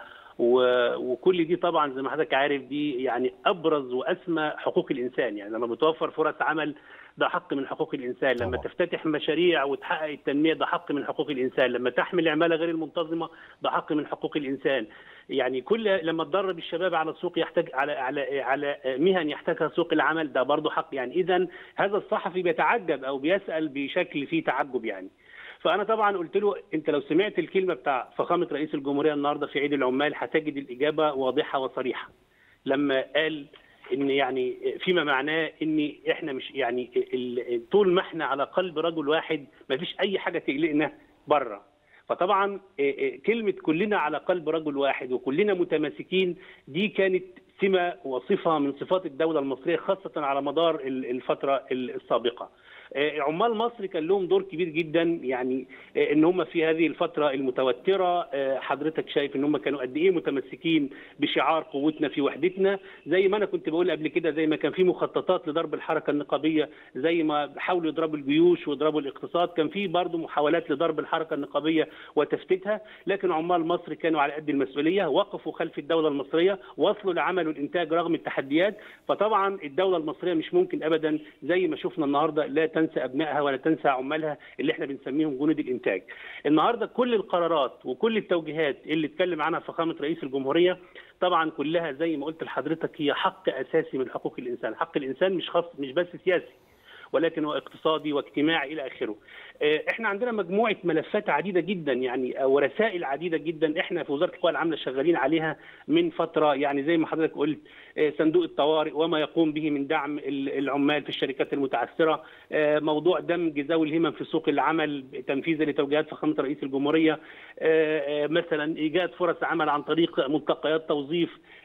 و- وكل دي طبعا زي ما حضرتك عارف دي يعني ابرز واسمى حقوق الانسان يعني لما بتوفر فرص عمل ده حق من حقوق الانسان لما طبعا. تفتتح مشاريع وتحقق التنميه ده حق من حقوق الانسان لما تحمل العماله غير المنتظمه ده حق من حقوق الانسان يعني كل لما تدرب الشباب على سوق يحتاج على على على مهن يحتاجها سوق العمل ده برضه حق يعني اذا هذا الصحفي بيتعجب او بيسال بشكل فيه تعجب يعني فانا طبعا قلت له انت لو سمعت الكلمه بتاع فخامه رئيس الجمهوريه النهارده في عيد العمال هتجد الاجابه واضحه وصريحه لما قال ان يعني فيما معناه ان احنا مش يعني ال- طول ما احنا على قلب رجل واحد ما فيش اي حاجه تقلقنا بره فطبعا إيه إيه كلمه كلنا على قلب رجل واحد وكلنا متماسكين دي كانت سمه وصفه من صفات الدوله المصريه خاصه على مدار ال- الفتره ال- السابقه آه، عمال مصر كان لهم دور كبير جدا يعني آه، ان هم في هذه الفتره المتوتره آه، حضرتك شايف ان هم كانوا قد ايه متمسكين بشعار قوتنا في وحدتنا زي ما انا كنت بقول قبل كده زي ما كان في مخططات لضرب الحركه النقابيه زي ما حاولوا يضربوا الجيوش ويضربوا الاقتصاد كان في برضه محاولات لضرب الحركه النقابيه وتفتيتها لكن عمال مصر كانوا على قد المسؤوليه وقفوا خلف الدوله المصريه وصلوا لعمل الانتاج رغم التحديات فطبعا الدوله المصريه مش ممكن ابدا زي ما شفنا النهارده لا تنسى ابنائها ولا تنسى عمالها اللي احنا بنسميهم جنود الانتاج. النهارده كل القرارات وكل التوجيهات اللي اتكلم عنها فخامه رئيس الجمهوريه طبعا كلها زي ما قلت لحضرتك هي حق اساسي من حقوق الانسان، حق الانسان مش خاص مش بس سياسي ولكن هو اقتصادي واجتماعي الى اخره. آه، احنا عندنا مجموعه ملفات عديده جدا يعني آه، ورسائل عديده جدا احنا في وزاره القوى العامله شغالين عليها من فتره يعني زي ما حضرتك قلت آه، صندوق الطوارئ وما يقوم به من دعم ال- العمال في الشركات المتعثره آه، موضوع دمج ذوي الهمم في سوق العمل تنفيذا لتوجيهات فخامه رئيس الجمهوريه آه، آه، مثلا ايجاد فرص عمل عن طريق ملتقيات توظيف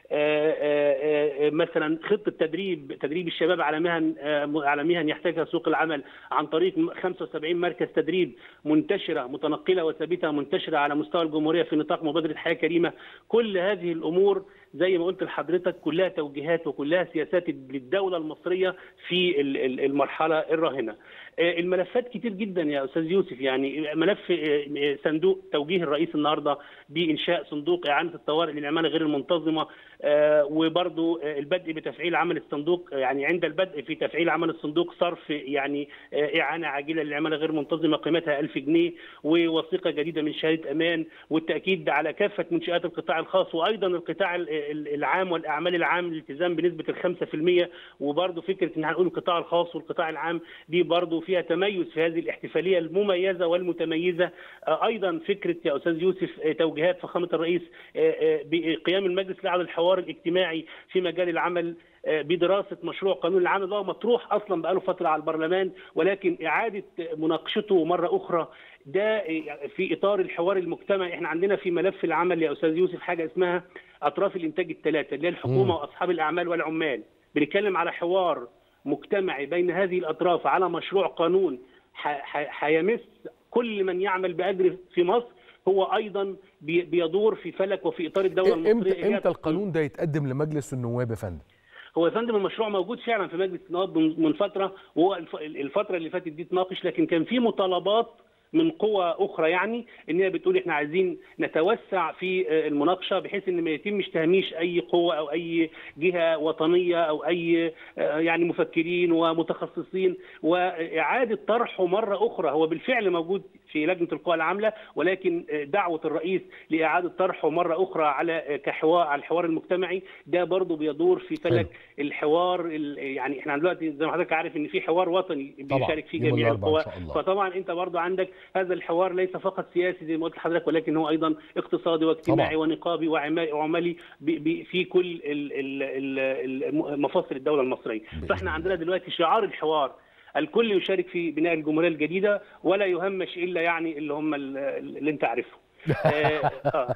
آه، آه، آه، مثلا خطه تدريب تدريب الشباب على مهن آه، على مهن يحتاجها سوق العمل عن طريق 75 مركز تدريب منتشره متنقله وثابته منتشره على مستوى الجمهوريه في نطاق مبادره حياه كريمه كل هذه الامور زي ما قلت لحضرتك كلها توجيهات وكلها سياسات للدوله المصريه في ال- ال- المرحله الراهنه آه، الملفات كتير جدا يا استاذ يوسف يعني ملف آه، صندوق توجيه الرئيس النهارده بانشاء صندوق اعانه الطوارئ للعماله غير المنتظمه آه، وبرضو آه، البدء بتفعيل عمل الصندوق آه، يعني عند البدء في تفعيل عمل الصندوق صرف يعني آه، اعانه عاجله للعماله غير منتظمه قيمتها 1000 جنيه ووثيقه جديده من شهاده امان والتاكيد على كافه منشات القطاع الخاص وايضا القطاع ال- ال- العام والاعمال العام الالتزام بنسبه ال 5% وبرضو فكره ان هنقول القطاع الخاص والقطاع العام دي برضو فيها تميز في هذه الاحتفاليه المميزه والمتميزه آه، ايضا فكره يا استاذ يوسف آه، توجيهات فخامه الرئيس آه، آه، بقيام المجلس الاعلى للحوار الاجتماعي في مجال العمل آه، بدراسه مشروع قانون العمل ده مطروح اصلا بقاله فتره على البرلمان ولكن اعاده مناقشته مره اخرى ده في اطار الحوار المجتمعي احنا عندنا في ملف العمل يا استاذ يوسف حاجه اسمها اطراف الانتاج الثلاثه اللي هي الحكومه مم. واصحاب الاعمال والعمال بنتكلم على حوار مجتمعي بين هذه الاطراف على مشروع قانون ح- ح- هيمس كل من يعمل باجر في مصر هو ايضا بي- بيدور في فلك وفي اطار الدوله المصريه امتى إيجاد امتى القانون ده يتقدم لمجلس النواب يا فندم هو يا فندم المشروع موجود فعلا في مجلس النواب من من فتره وهو الف- الفتره اللي فاتت دي اتناقش لكن كان في مطالبات من قوى اخرى يعني ان هي بتقول احنا عايزين نتوسع في آه، المناقشه بحيث ان ما يتمش تهميش اي قوه او اي جهه وطنيه او اي آه، يعني مفكرين ومتخصصين واعاده طرحه مره اخرى هو بالفعل موجود في لجنه القوى العامله ولكن آه، دعوه الرئيس لاعاده طرحه مره اخرى على آه، كحوار على الحوار المجتمعي ده برضه بيدور في فلك الحوار ال- يعني احنا دلوقتي زي ما حضرتك عارف ان في حوار وطني طبعاً، بيشارك فيه يوم جميع الأربعاء إن القوى شاء الله. فطبعا انت برضو عندك هذا الحوار ليس فقط سياسي زي ما قلت لحضرتك ولكن هو ايضا اقتصادي واجتماعي طبعاً. ونقابي وعما- وعملي ب- ب- في كل ال- ال- ال- ال- مفاصل الدوله المصريه بإذن فاحنا عندنا دلوقتي شعار الحوار الكل يشارك في بناء الجمهوريه الجديده ولا يهمش الا يعني اللي هم ال- اللي انت عارفهم آه، آه.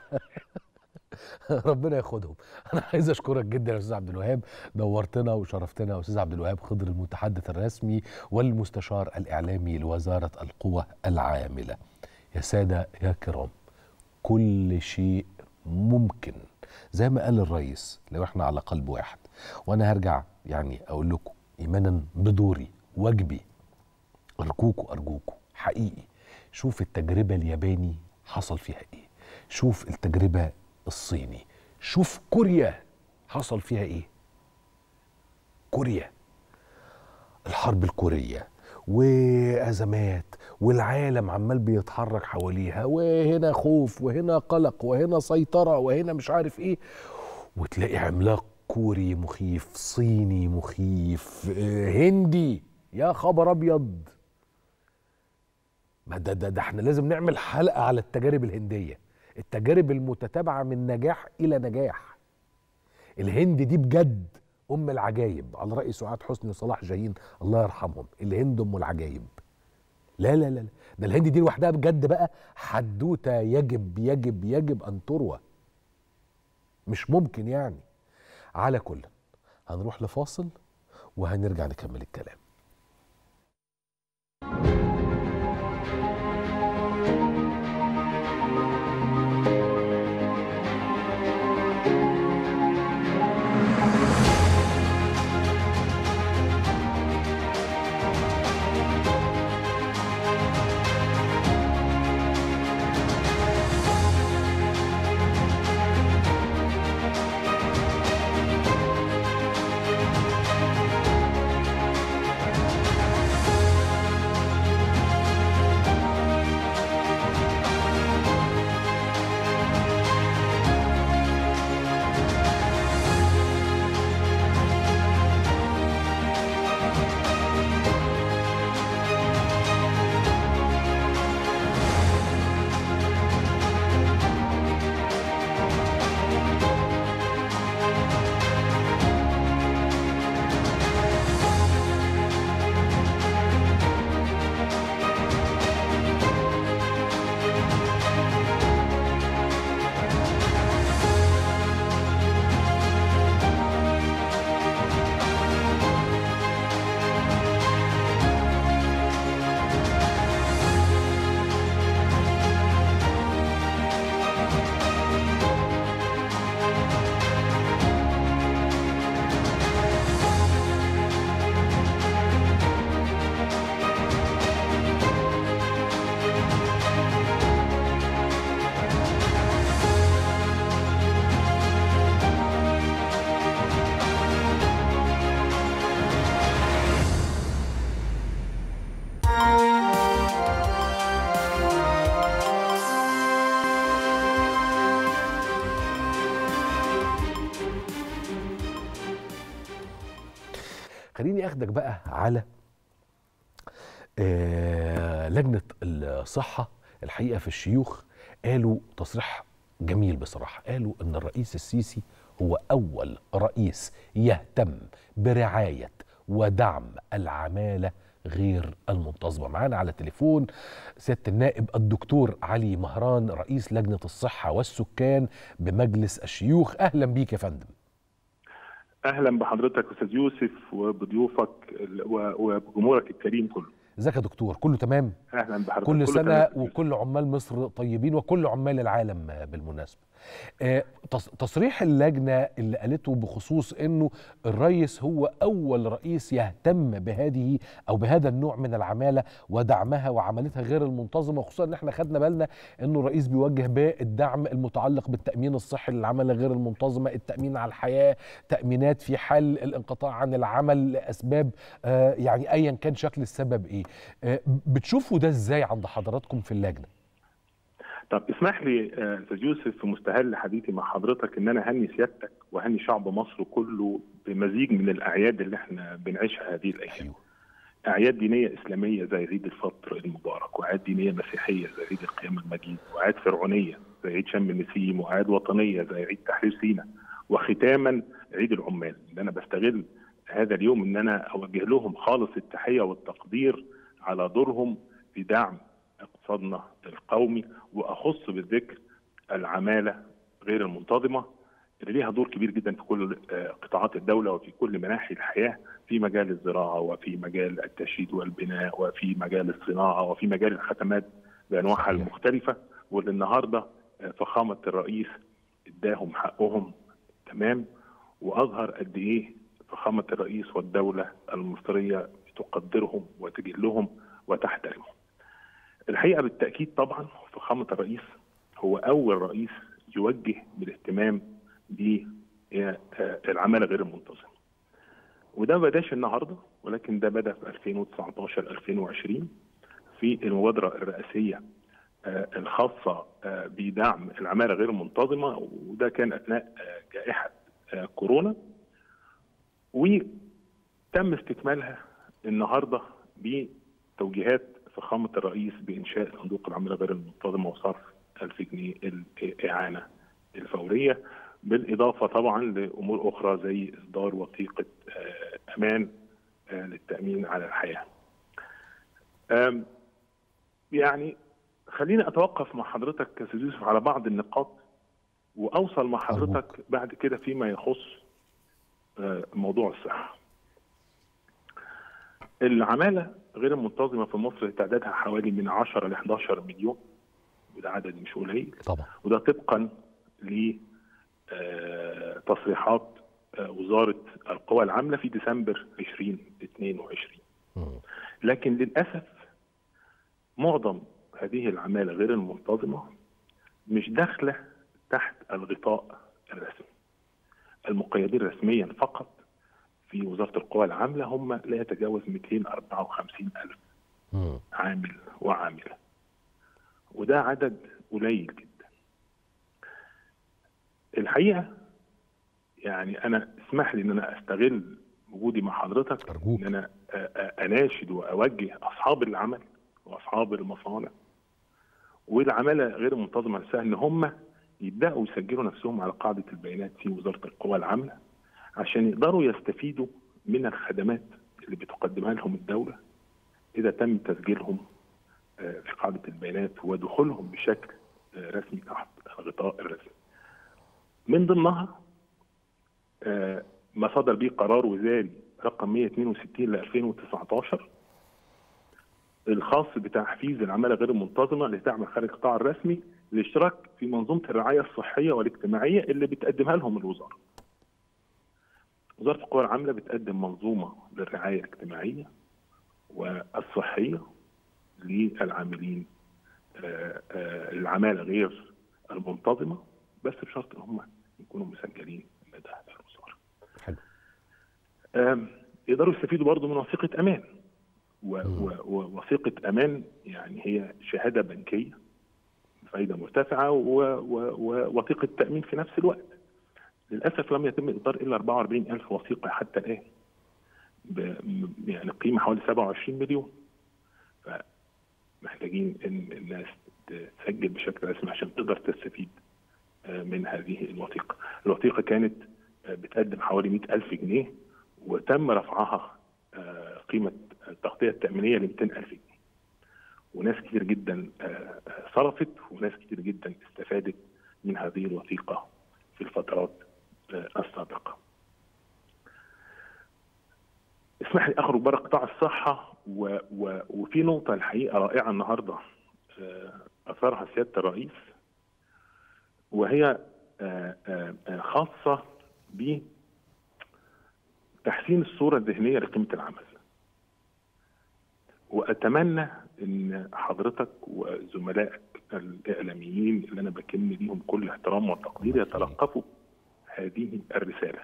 ربنا ياخدهم انا عايز اشكرك جدا يا استاذ عبد الوهاب نورتنا وشرفتنا يا استاذ عبد الوهاب خضر المتحدث الرسمي والمستشار الاعلامي لوزاره القوى العامله يا ساده يا كرام كل شيء ممكن زي ما قال الرئيس لو احنا على قلب واحد وانا هرجع يعني اقول لكم ايمانا بدوري واجبي ارجوكوا ارجوكوا حقيقي شوف التجربه الياباني حصل فيها ايه شوف التجربه الصيني شوف كوريا حصل فيها ايه كوريا الحرب الكوريه وازمات والعالم عمال بيتحرك حواليها وهنا خوف وهنا قلق وهنا سيطره وهنا مش عارف ايه وتلاقي عملاق كوري مخيف صيني مخيف آه، هندي يا خبر ابيض ما ده ده, ده احنا لازم نعمل حلقه على التجارب الهنديه التجارب المتتابعه من نجاح الى نجاح الهند دي بجد ام العجايب على راي سعاد حسني وصلاح جاهين الله يرحمهم الهند ام العجايب لا لا لا لا. ده الهند دي لوحدها بجد بقى حدوته يجب يجب يجب ان تروى مش ممكن يعني على كل هنروح لفاصل وهنرجع نكمل الكلام خليني اخدك بقى على آه لجنه الصحه الحقيقه في الشيوخ قالوا تصريح جميل بصراحه قالوا ان الرئيس السيسي هو اول رئيس يهتم برعايه ودعم العماله غير المنتظمه معانا على التليفون سياده النائب الدكتور علي مهران رئيس لجنه الصحه والسكان بمجلس الشيوخ اهلا بيك يا فندم اهلا بحضرتك استاذ يوسف وبضيوفك وبجمهورك الكريم كله ازيك يا دكتور كله تمام اهلا بحضرتك كل كله سنه تمام. وكل عمال مصر طيبين وكل عمال العالم بالمناسبه آه، تص- تصريح اللجنه اللي قالته بخصوص انه الرئيس هو اول رئيس يهتم بهذه او بهذا النوع من العماله ودعمها وعملتها غير المنتظمه وخصوصا ان احنا خدنا بالنا انه الرئيس بيوجه بالدعم المتعلق بالتامين الصحي للعماله غير المنتظمه التامين على الحياه تامينات في حال الانقطاع عن العمل لاسباب آه، يعني ايا كان شكل السبب ايه آه، بتشوفوا ده ازاي عند حضراتكم في اللجنه طب اسمح لي آه، استاذ يوسف في مستهل حديثي مع حضرتك ان انا اهني سيادتك واهني شعب مصر كله بمزيج من الاعياد اللي احنا بنعيشها هذه الايام ايوه اعياد دينيه اسلاميه زي عيد الفطر المبارك واعياد دينيه مسيحيه زي عيد القيامه المجيد واعياد فرعونيه زي عيد شم النسيم واعياد وطنيه زي عيد تحرير سيناء وختاما عيد العمال اللي انا بستغل هذا اليوم ان انا اوجه لهم خالص التحيه والتقدير على دورهم في دعم اقتصادنا القومي واخص بالذكر العماله غير المنتظمه اللي ليها دور كبير جدا في كل آه، قطاعات الدوله وفي كل مناحي الحياه في مجال الزراعه وفي مجال التشييد والبناء وفي مجال الصناعه وفي مجال الخدمات بانواعها صحيح. المختلفه واللي النهارده آه، فخامه الرئيس اداهم حقهم تمام واظهر قد ايه فخامه الرئيس والدوله المصريه تقدرهم وتجلهم وتحترمهم. الحقيقه بالتاكيد طبعا فخامه الرئيس هو اول رئيس يوجه بالاهتمام بالعماله غير المنتظمه. وده ما بداش النهارده ولكن ده بدا في 2019 2020 في المبادره الرئاسيه آه، الخاصه آه، بدعم العماله غير المنتظمه وده كان اثناء آه، جائحه آه، كورونا وتم استكمالها النهارده بتوجيهات فخامه الرئيس بانشاء صندوق العماله غير المنتظمه وصرف 1000 جنيه الاعانه الفوريه بالاضافه طبعا لامور اخرى زي اصدار وثيقه آه، امان آه، للتامين على الحياه. آم، يعني خليني اتوقف مع حضرتك يا استاذ يوسف على بعض النقاط واوصل مع حضرتك بعد كده فيما يخص آه، موضوع الصحه. العماله غير المنتظمه في مصر تعدادها حوالي من 10 ل 11 مليون وده عدد مش قليل طبعا وده طبقا ل آه، تصريحات آه، وزاره القوى العامله في ديسمبر 2022 مم. لكن للاسف معظم هذه العماله غير المنتظمه مش داخله تحت الغطاء الرسمي. المقيدين رسميا فقط في وزاره القوى العامله هم لا يتجاوز 254 الف مم. عامل وعامله. وده عدد قليل جدا. الحقيقه يعني انا اسمح لي ان انا استغل وجودي مع حضرتك أرجوك. ان انا آه، آه، اناشد واوجه اصحاب العمل واصحاب المصانع والعماله غير المنتظمه نفسها ان هم يبداوا يسجلوا نفسهم على قاعده البيانات في وزاره القوى العامله عشان يقدروا يستفيدوا من الخدمات اللي بتقدمها لهم الدوله اذا تم تسجيلهم آه، في قاعده البيانات ودخولهم بشكل آه، رسمي تحت الغطاء الرسمي. من ضمنها آه، ما صدر به قرار وزاري رقم 162 ل 2019 الخاص بتحفيز العماله غير المنتظمه اللي تعمل خارج القطاع الرسمي للاشتراك في منظومه الرعايه الصحيه والاجتماعيه اللي بتقدمها لهم الوزاره. وزاره القوى العامله بتقدم منظومه للرعايه الاجتماعيه والصحيه للعاملين آه، آه، العماله غير المنتظمه بس بشرط ان هم يكونوا مسجلين لدى الوزاره. حلو آم، يقدروا يستفيدوا برضه من وثيقه امان و- و- ووثيقه امان يعني هي شهاده بنكيه فائده مرتفعه و- و- ووثيقه تامين في نفس الوقت للاسف لم يتم اصدار الا 44000 وثيقه حتى الان ب- يعني قيمه حوالي 27 مليون فمحتاجين ان الناس تسجل بشكل رسمي عشان تقدر تستفيد آه، من هذه الوثيقه. الوثيقه كانت آه، بتقدم حوالي 100 ألف جنيه وتم رفعها آه، قيمه التغطيه التامينيه ل 200 ألف جنيه. وناس كتير جدا آه، آه، صرفت وناس كتير جدا استفادت من هذه الوثيقه في الفترات آه، السابقه. اسمح لي اخرج بره قطاع الصحه و و وفي نقطه الحقيقه رائعه النهارده آه، اثارها سياده الرئيس وهي آه، آه، آه، خاصه بتحسين الصوره الذهنيه لقيمه العمل. واتمنى ان حضرتك وزملائك الاعلاميين اللي انا بكن ليهم كل احترام وتقدير يتلقفوا هذه الرساله.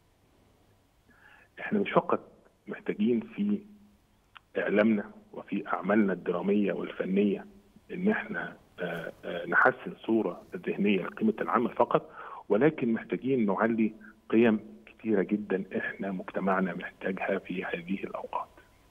احنا مش فقط محتاجين في اعلامنا وفي اعمالنا الدراميه والفنيه ان احنا آه، آه، نحسن صوره ذهنيه لقيمه العمل فقط ولكن محتاجين نعلي قيم كثيره جدا احنا مجتمعنا محتاجها في هذه الاوقات.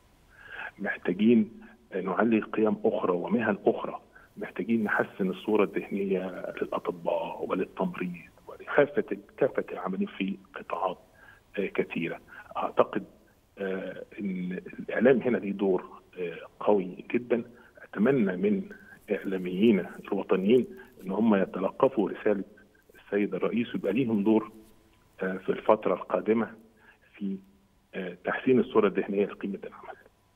محتاجين نعلي قيم اخرى ومهن اخرى محتاجين نحسن الصوره الذهنيه للاطباء وللتمريض ولكافه كافه العاملين في قطاعات آه، كثيره اعتقد آه، ان الاعلام هنا ليه دور آه، قوي جدا اتمنى من اعلاميين الوطنيين ان هم يتلقفوا رساله السيد الرئيس ويبقى ليهم دور آه، في الفتره القادمه في آه، تحسين الصوره الذهنيه لقيمه العمل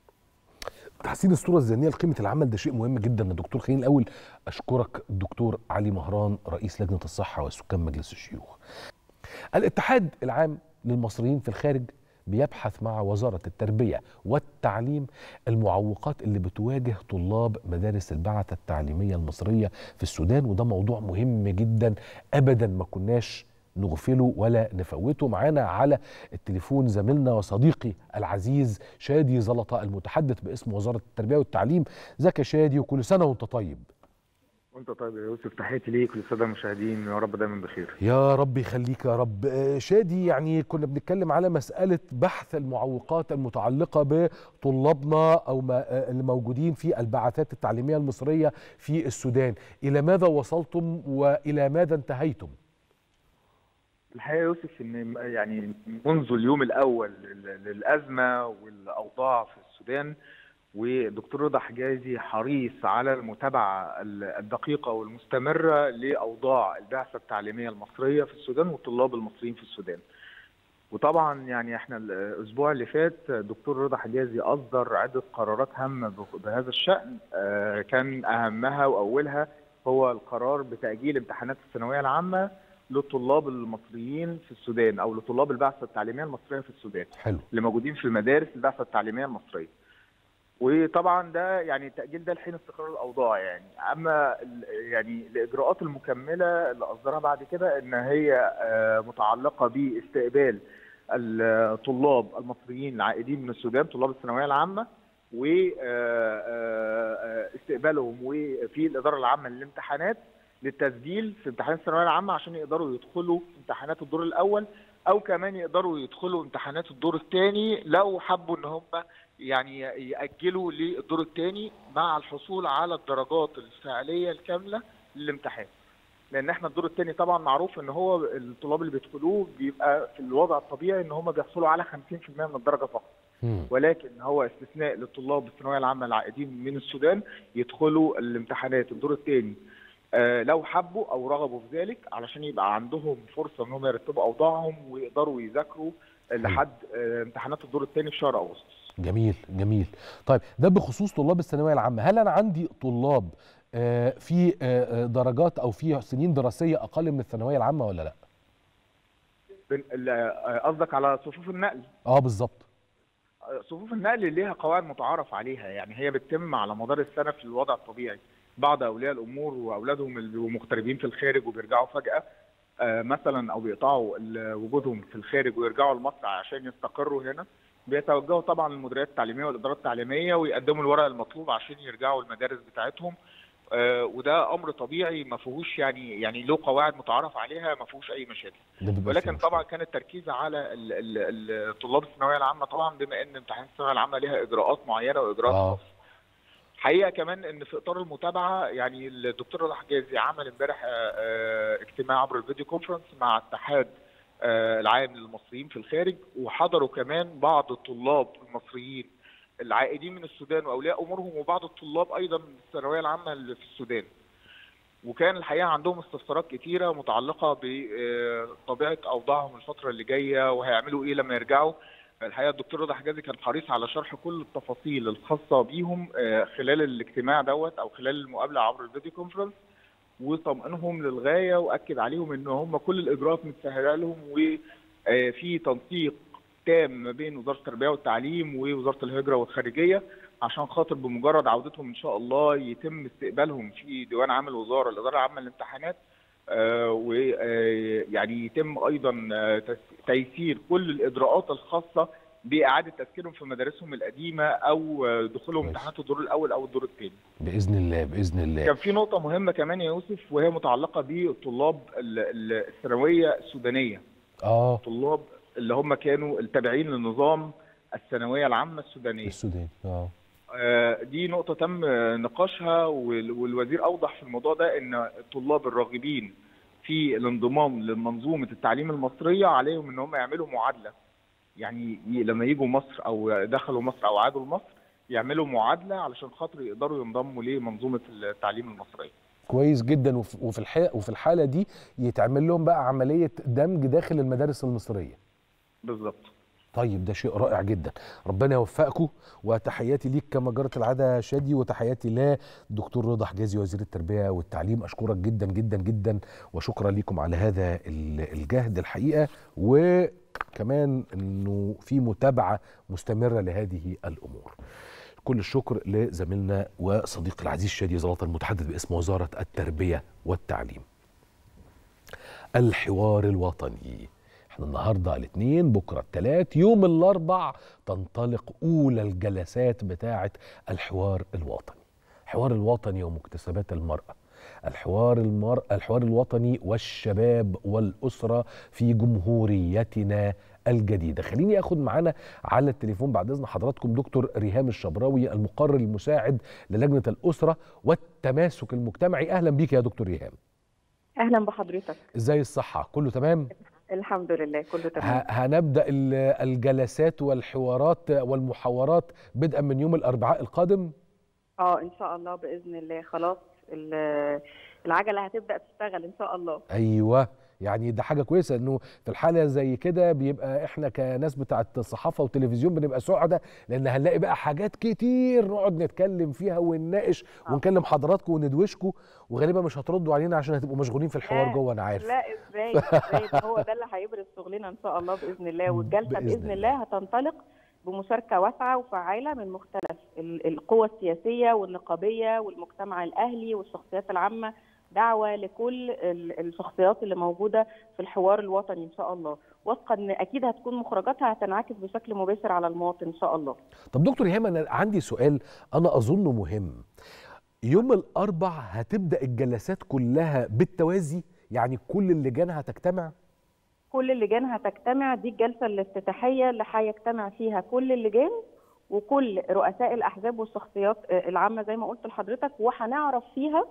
تحسين الصوره الذهنيه لقيمه العمل ده شيء مهم جدا يا دكتور خليني الاول اشكرك الدكتور علي مهران رئيس لجنه الصحه وسكان مجلس الشيوخ. الاتحاد العام للمصريين في الخارج بيبحث مع وزاره التربيه والتعليم المعوقات اللي بتواجه طلاب مدارس البعثه التعليميه المصريه في السودان وده موضوع مهم جدا ابدا ما كناش نغفله ولا نفوته معانا على التليفون زميلنا وصديقي العزيز شادي زلطة المتحدث باسم وزارة التربية والتعليم ازيك يا شادي وكل سنة وانت طيب وانت طيب يا يوسف تحياتي ليك وللساده المشاهدين يا رب دايما بخير يا رب يخليك يا رب آه، شادي يعني كنا بنتكلم على مسألة بحث المعوقات المتعلقة بطلابنا أو ما آه، اللي موجودين في البعثات التعليمية المصرية في السودان إلى ماذا وصلتم وإلى ماذا انتهيتم الحقيقه يا يوسف ان يعني منذ اليوم الاول لل- للازمه والاوضاع في السودان والدكتور رضا حجازي حريص على المتابعه ال- الدقيقه والمستمره لاوضاع البعثه التعليميه المصريه في السودان والطلاب المصريين في السودان. وطبعا يعني احنا الاسبوع اللي فات دكتور رضا حجازي اصدر عده قرارات هامه به- بهذا الشان آه، كان اهمها واولها هو القرار بتاجيل امتحانات الثانويه العامه للطلاب المصريين في السودان او لطلاب البعثه التعليميه المصريه في السودان حلو اللي موجودين في المدارس البعثه التعليميه المصريه. وطبعا ده يعني التاجيل ده لحين استقرار الاوضاع يعني اما ال- يعني الاجراءات المكمله اللي اصدرها بعد كده ان هي آه، متعلقه باستقبال الطلاب المصريين العائدين من السودان طلاب الثانويه العامه واستقبالهم وفي الاداره العامه للامتحانات للتسجيل في امتحانات الثانويه العامه عشان يقدروا يدخلوا امتحانات الدور الاول او كمان يقدروا يدخلوا امتحانات الدور الثاني لو حبوا ان هم يعني ياجلوا للدور الثاني مع الحصول على الدرجات الفعليه الكامله للامتحان لان احنا الدور الثاني طبعا معروف ان هو الطلاب اللي بيدخلوه بيبقى في الوضع الطبيعي ان هم بيحصلوا على 50% من الدرجه فقط مم. ولكن هو استثناء للطلاب الثانويه العامه العائدين من السودان يدخلوا الامتحانات الدور الثاني آه، لو حبوا او رغبوا في ذلك علشان يبقى عندهم فرصه ان هم يرتبوا اوضاعهم ويقدروا يذاكروا لحد آه، امتحانات الدور الثاني في شهر اغسطس. جميل جميل طيب ده بخصوص طلاب الثانويه العامه هل انا عندي طلاب آه، في آه، آه، درجات او في سنين دراسيه اقل من الثانويه العامه ولا لا بن- ال- آه، قصدك على صفوف النقل اه بالظبط آه، صفوف النقل ليها قواعد متعارف عليها يعني هي بتتم على مدار السنه في الوضع الطبيعي بعض اولياء الامور واولادهم اللي بيبقوا مغتربين في الخارج وبيرجعوا فجاه آه، مثلا او بيقطعوا ال- وجودهم في الخارج ويرجعوا لمصر عشان يستقروا هنا بيتوجهوا طبعا للمديريات التعليميه والادارات التعليميه ويقدموا الورق المطلوب عشان يرجعوا المدارس بتاعتهم آه، وده امر طبيعي ما فيهوش يعني يعني له قواعد متعارف عليها ما فيهوش اي مشاكل ده بيبقى فيه ولكن مشكلة. طبعا كان التركيز على ال- ال- ال- طلاب الثانويه العامه طبعا بما ان امتحانات الثانويه العامه ليها اجراءات معينه واجراءات آه. خاصه حقيقه كمان ان في اطار المتابعه يعني الدكتور رضا حجازي عمل امبارح آه، آه، اجتماع عبر الفيديو كونفرنس مع اتحاد آه، العام للمصريين في الخارج وحضروا كمان بعض الطلاب المصريين العائدين من السودان واولياء امورهم وبعض الطلاب ايضا من الثانويه العامه اللي في السودان وكان الحقيقه عندهم استفسارات كتيره متعلقه بطبيعه اوضاعهم الفتره اللي جايه وهيعملوا ايه لما يرجعوا الحقيقه الدكتور رضا حجازي كان حريص على شرح كل التفاصيل الخاصه بيهم آه، خلال الاجتماع دوت او خلال المقابله عبر الفيديو كونفرنس وطمئنهم للغايه واكد عليهم ان هم كل الاجراءات متسهله لهم وفي تنسيق تام ما بين وزاره التربيه والتعليم ووزاره الهجره والخارجيه عشان خاطر بمجرد عودتهم ان شاء الله يتم استقبالهم في ديوان عام الوزاره الاداره العامه للامتحانات ويعني يتم ايضا آه، تس- تيسير كل الاجراءات الخاصه باعاده تسكينهم في مدارسهم القديمه او آه، دخولهم كويس. امتحانات الدور الاول او الدور الثاني. باذن الله باذن الله كان في نقطه مهمه كمان يا يوسف وهي متعلقه بطلاب ال- ال- الثانويه السودانيه. اه طلاب اللي هم كانوا التابعين لنظام الثانويه العامه السودانيه. السودان اه آه، دي نقطة تم نقاشها وال- والوزير أوضح في الموضوع ده إن الطلاب الراغبين في الانضمام لمنظومة التعليم المصرية عليهم إن هم يعملوا معادلة يعني ي- لما يجوا مصر أو دخلوا مصر أو عادوا لمصر يعملوا معادلة علشان خاطر يقدروا ينضموا لمنظومة التعليم المصرية كويس جدا وف- وفي الحالة وفي الحالة دي يتعمل لهم بقى عملية دمج داخل المدارس المصرية بالظبط طيب ده شيء رائع جدا ربنا يوفقكم وتحياتي ليك كما جرت العاده شادي وتحياتي لدكتور رضا حجازي وزير التربيه والتعليم اشكرك جدا جدا جدا وشكرا لكم على هذا ال- الجهد الحقيقه وكمان انه في متابعه مستمره لهذه الامور كل الشكر لزميلنا وصديقي العزيز شادي زلطه المتحدث باسم وزاره التربيه والتعليم الحوار الوطني احنا النهارده الاثنين بكره الثلاث يوم الاربع تنطلق اولى الجلسات بتاعه الحوار الوطني الحوار الوطني ومكتسبات المراه الحوار المر... الحوار الوطني والشباب والاسره في جمهوريتنا الجديده خليني اخد معانا على التليفون بعد اذن حضراتكم دكتور ريهام الشبراوي المقرر المساعد للجنه الاسره والتماسك المجتمعي اهلا بيك يا دكتور ريهام اهلا بحضرتك ازاي الصحه كله تمام الحمد لله كله تمام ه- هنبدا ال- الجلسات والحوارات والمحاورات بدءا من يوم الاربعاء القادم اه ان شاء الله باذن الله خلاص ال- العجله هتبدا تشتغل ان شاء الله ايوه يعني ده حاجه كويسه انه في الحاله زي كده بيبقى احنا كناس بتاعه صحافه وتلفزيون بنبقى سعداء لان هنلاقي بقى حاجات كتير نقعد نتكلم فيها ونناقش آه. ونكلم حضراتكم وندوشكم وغالبا مش هتردوا علينا عشان هتبقوا مشغولين في الحوار لا، جوه انا عارف لا ازاي ازاي ده هو ده اللي هيبرز شغلنا ان شاء الله باذن الله والجلسه بإذن باذن, الله. الله هتنطلق بمشاركه واسعه وفعاله من مختلف ال- القوى السياسيه والنقابيه والمجتمع الاهلي والشخصيات العامه دعوه لكل ال- الشخصيات اللي موجوده في الحوار الوطني ان شاء الله واثقه ان اكيد هتكون مخرجاتها هتنعكس بشكل مباشر على المواطن ان شاء الله طب دكتور ايهام انا عندي سؤال انا اظنه مهم يوم الاربع هتبدا الجلسات كلها بالتوازي يعني كل اللجان هتجتمع كل اللجان هتجتمع دي الجلسه الافتتاحيه اللي هيجتمع فيها كل اللجان وكل رؤساء الاحزاب والشخصيات آه، العامه زي ما قلت لحضرتك وهنعرف فيها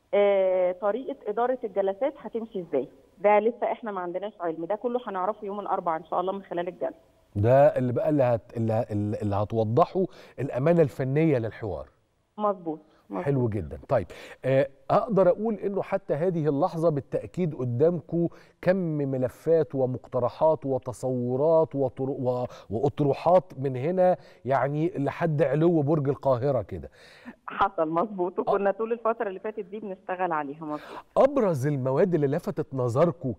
آه، طريقه اداره الجلسات هتمشي ازاي ده لسه احنا ما عندناش علم ده كله هنعرفه يوم الاربعاء ان شاء الله من خلال الجلسه ده اللي بقى اللي, هت... اللي, اللي هتوضحوا الامانه الفنيه للحوار مظبوط مظبوط. حلو جدا طيب آه، اقدر اقول انه حتى هذه اللحظه بالتاكيد قدامكم كم ملفات ومقترحات وتصورات وطر... و... واطروحات من هنا يعني لحد علو برج القاهره كده حصل مظبوط وكنا طول الفتره اللي فاتت دي بنشتغل عليها مظبوط ابرز المواد اللي لفتت نظركم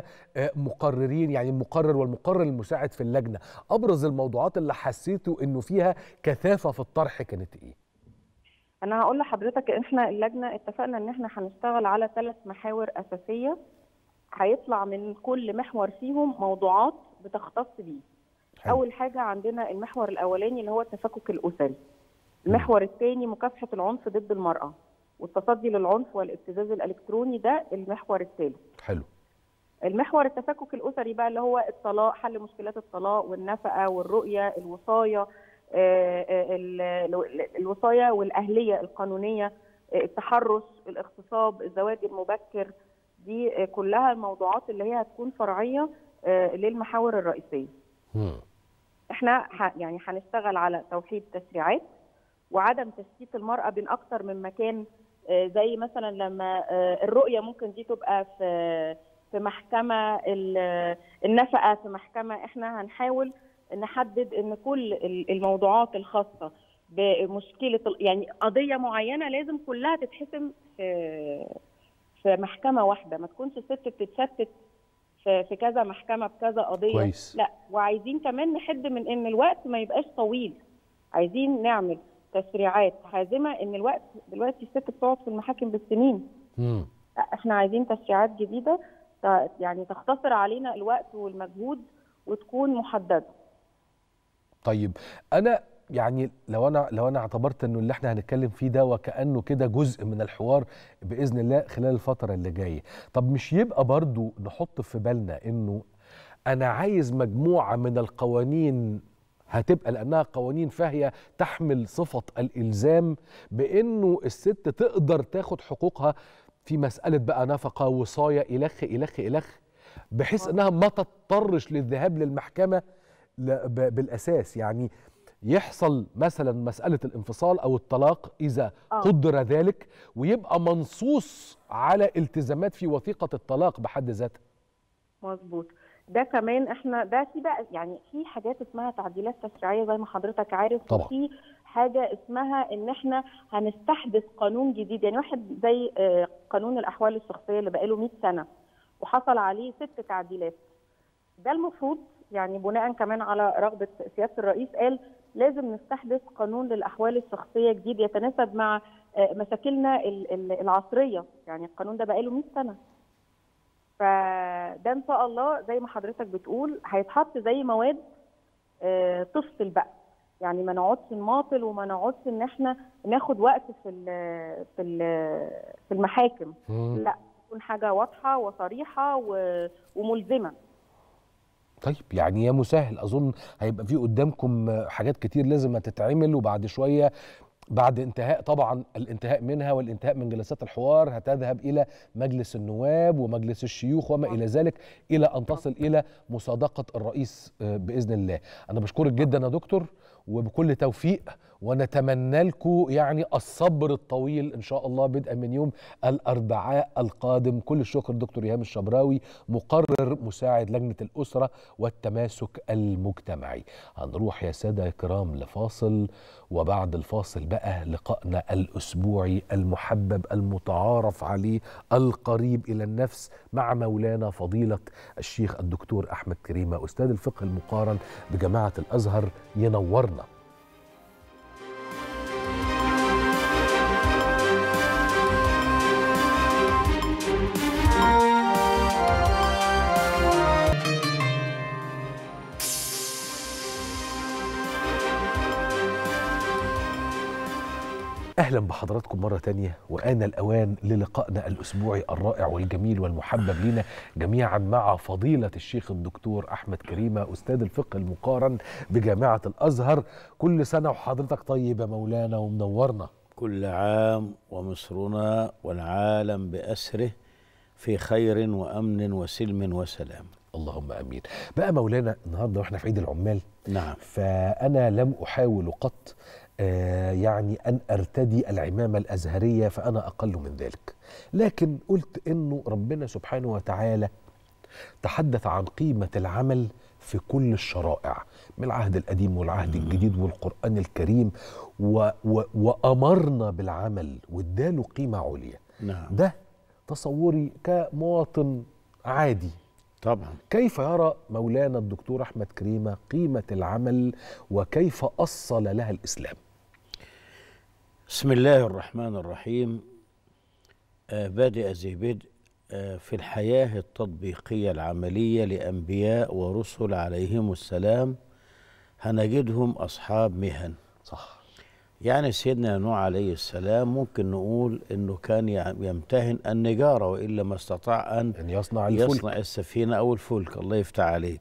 كمقررين يعني المقرر والمقرر المساعد في اللجنه ابرز الموضوعات اللي حسيتوا انه فيها كثافه في الطرح كانت ايه انا هقول لحضرتك احنا اللجنه اتفقنا ان احنا هنشتغل على ثلاث محاور اساسيه هيطلع من كل محور فيهم موضوعات بتختص بيه حلو. اول حاجه عندنا المحور الاولاني اللي هو التفكك الاسري المحور الثاني مكافحه العنف ضد المراه والتصدي للعنف والابتزاز الالكتروني ده المحور الثالث حلو المحور التفكك الاسري بقى اللي هو الطلاق حل مشكلات الطلاق والنفقه والرؤيه الوصايه آه، آه، ال- ال- الوصايه والاهليه القانونيه آه، التحرش الاغتصاب الزواج المبكر دي آه، كلها الموضوعات اللي هي هتكون فرعيه آه، للمحاور الرئيسيه مم. احنا ح- يعني هنشتغل على توحيد تشريعات وعدم تشتيت المرأة بين أكتر من مكان آه، زي مثلا لما آه، الرؤية ممكن دي تبقى في في محكمة ال- النفقة في محكمة احنا هنحاول نحدد ان كل ال- الموضوعات الخاصة بمشكلة ال- يعني قضية معينة لازم كلها تتحسم في في محكمة واحدة ما تكونش الست بتتشتت في في كذا محكمة بكذا قضية كويس. لا وعايزين كمان نحد من ان الوقت ما يبقاش طويل عايزين نعمل تشريعات حازمه ان الوقت دلوقتي الست بتقعد في المحاكم بالسنين مم. لا احنا عايزين تشريعات جديده ت- يعني تختصر علينا الوقت والمجهود وتكون محدده طيب انا يعني لو انا لو انا اعتبرت انه اللي احنا هنتكلم فيه ده وكانه كده جزء من الحوار باذن الله خلال الفتره اللي جايه طب مش يبقى برضو نحط في بالنا انه انا عايز مجموعه من القوانين هتبقى لانها قوانين فهي تحمل صفه الالزام بانه الست تقدر تاخد حقوقها في مساله بقى نفقه وصايه الخ الخ الخ بحيث انها ما تضطرش للذهاب للمحكمه ل- ب- بالاساس يعني يحصل مثلا مساله الانفصال او الطلاق اذا آه. قدر ذلك ويبقى منصوص على التزامات في وثيقه الطلاق بحد ذاتها مظبوط ده كمان احنا ده في بقى يعني في حاجات اسمها تعديلات تشريعيه زي ما حضرتك عارف طبعا. وفي حاجه اسمها ان احنا هنستحدث قانون جديد يعني واحد زي آه، قانون الاحوال الشخصيه اللي بقاله 100 سنه وحصل عليه ست تعديلات ده المفروض يعني بناء كمان على رغبه سياده الرئيس قال لازم نستحدث قانون للاحوال الشخصيه جديد يتناسب مع آه، مشاكلنا ال- ال- العصريه يعني القانون ده بقاله 100 سنه فده ان شاء الله زي ما حضرتك بتقول هيتحط زي مواد آه، تفصل بقى يعني ما نقعدش نماطل وما نقعدش ان احنا ناخد وقت في ال- في ال- في المحاكم مم. لا تكون حاجه واضحه وصريحه و- وملزمه طيب يعني يا مسهل اظن هيبقى في قدامكم حاجات كتير لازم تتعمل وبعد شويه بعد انتهاء طبعا الانتهاء منها والانتهاء من جلسات الحوار هتذهب الى مجلس النواب ومجلس الشيوخ وما الى ذلك الى ان تصل الى مصادقه الرئيس آه، باذن الله. انا بشكرك جدا يا دكتور وبكل توفيق ونتمنى لكم يعني الصبر الطويل ان شاء الله بدءا من يوم الاربعاء القادم كل الشكر دكتور ايهام الشبراوي مقرر مساعد لجنه الاسره والتماسك المجتمعي هنروح يا ساده الكرام لفاصل وبعد الفاصل بقى لقائنا الاسبوعي المحبب المتعارف عليه القريب الى النفس مع مولانا فضيله الشيخ الدكتور احمد كريمه استاذ الفقه المقارن بجامعه الازهر ينورنا اهلا بحضراتكم مره تانية وان الاوان للقائنا الاسبوعي الرائع والجميل والمحبب لنا جميعا مع فضيله الشيخ الدكتور احمد كريمه استاذ الفقه المقارن بجامعه الازهر كل سنه وحضرتك طيب يا مولانا ومنورنا كل عام ومصرنا والعالم بأسره في خير وأمن وسلم وسلام اللهم امين بقى مولانا النهارده واحنا في عيد العمال نعم فانا لم احاول قط آه يعني ان ارتدي العمامه الازهريه فانا اقل من ذلك لكن قلت انه ربنا سبحانه وتعالى تحدث عن قيمه العمل في كل الشرائع من العهد القديم والعهد الجديد والقران الكريم و و وامرنا بالعمل واداله قيمه عليا نعم ده تصوري كمواطن عادي طبعا كيف يرى مولانا الدكتور احمد كريمه قيمه العمل وكيف اصل لها الاسلام بسم الله الرحمن الرحيم آه بادئ ذي بدء آه في الحياة التطبيقية العملية لأنبياء ورسل عليهم السلام هنجدهم أصحاب مهن صح يعني سيدنا نوح عليه السلام ممكن نقول انه كان يع- يمتهن النجاره والا ما استطاع ان ان يصنع الفلك يصنع السفينه او الفلك الله يفتح عليك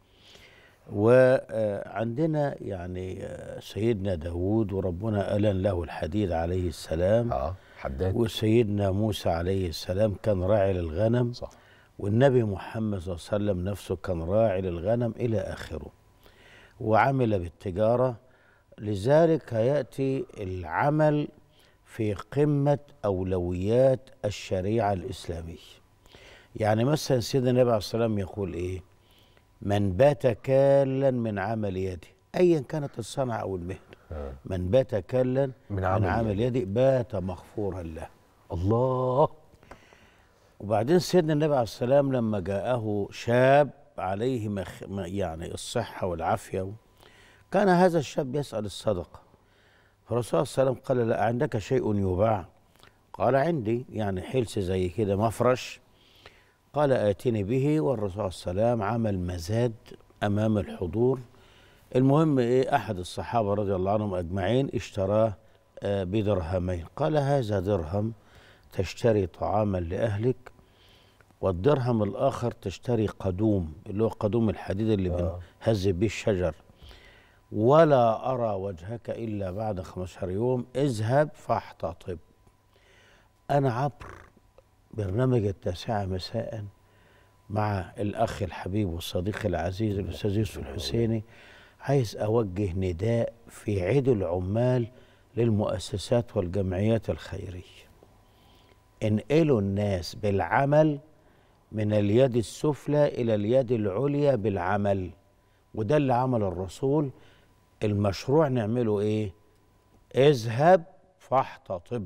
وعندنا يعني آه، سيدنا داود وربنا ألن له الحديد عليه السلام اه حداد وسيدنا موسى عليه السلام كان راعي للغنم صح والنبي محمد صلى الله عليه وسلم نفسه كان راعي للغنم إلى آخره وعمل بالتجارة لذلك هيأتي العمل في قمة أولويات الشريعة الإسلامية يعني مثلا سيدنا النبي عليه الصلاة والسلام يقول إيه من بات كالا من عمل يده أيا كانت الصنعة أو المهنة آه. من بات كالا من من عمل عمل يده بات مغفورا له الله وبعدين سيدنا النبي عليه السلام لما جاءه شاب عليه مخ يعني الصحة والعافية كان هذا الشاب يسأل الصدقة فالرسول صلى الله عليه وسلم قال لا عندك شيء يباع قال عندي يعني حلس زي كده مفرش قال آتني به والرسول صلى الله عليه وسلم عمل مزاد أمام الحضور المهم إيه أحد الصحابة رضي الله عنهم أجمعين اشتراه آه، بدرهمين قال هذا درهم تشتري طعاما لأهلك والدرهم الآخر تشتري قدوم اللي هو قدوم الحديد اللي آه. بنهز بيه الشجر ولا أرى وجهك إلا بعد 15 يوم اذهب فاحتطب أنا عبر برنامج التاسعة مساء مع الأخ الحبيب والصديق العزيز الأستاذ يوسف الحسيني عايز أوجه نداء في عيد العمال للمؤسسات والجمعيات الخيرية انقلوا الناس بالعمل من اليد السفلى إلى اليد العليا بالعمل وده اللي عمل الرسول المشروع نعمله ايه اذهب فاحتطب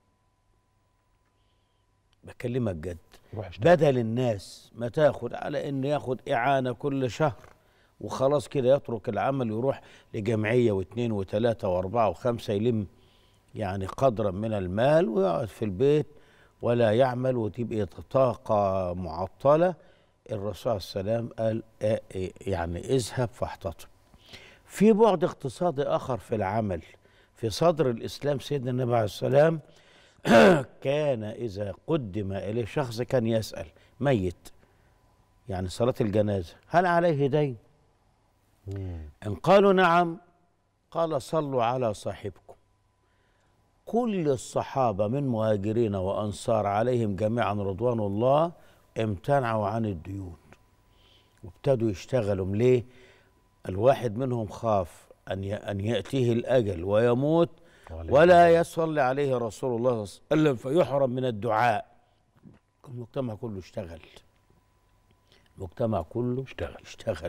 بكلمك جد روح اشتغل بدل الناس ما تاخد على ان ياخد اعانه كل شهر وخلاص كده يترك العمل يروح لجمعيه واثنين وثلاثه واربعه وخمسه يلم يعني قدرا من المال ويقعد في البيت ولا يعمل وتبقى طاقه معطله الرسول صلى الله عليه وسلم قال آه، آه، يعني اذهب فاحتطب في بعد اقتصادي اخر في العمل في صدر الاسلام سيدنا النبي عليه السلام كان إذا قدم إليه شخص كان يسأل ميت يعني صلاة الجنازة هل عليه دين؟ إن قالوا نعم قال صلوا على صاحبكم كل الصحابة من مهاجرين وأنصار عليهم جميعا رضوان الله امتنعوا عن الديون وابتدوا يشتغلوا ليه؟ الواحد منهم خاف أن ي- أن يأتيه الأجل ويموت ولا يصلي عليه رسول الله صلى الله عليه وسلم فيحرم من الدعاء المجتمع كله اشتغل المجتمع كله اشتغل. اشتغل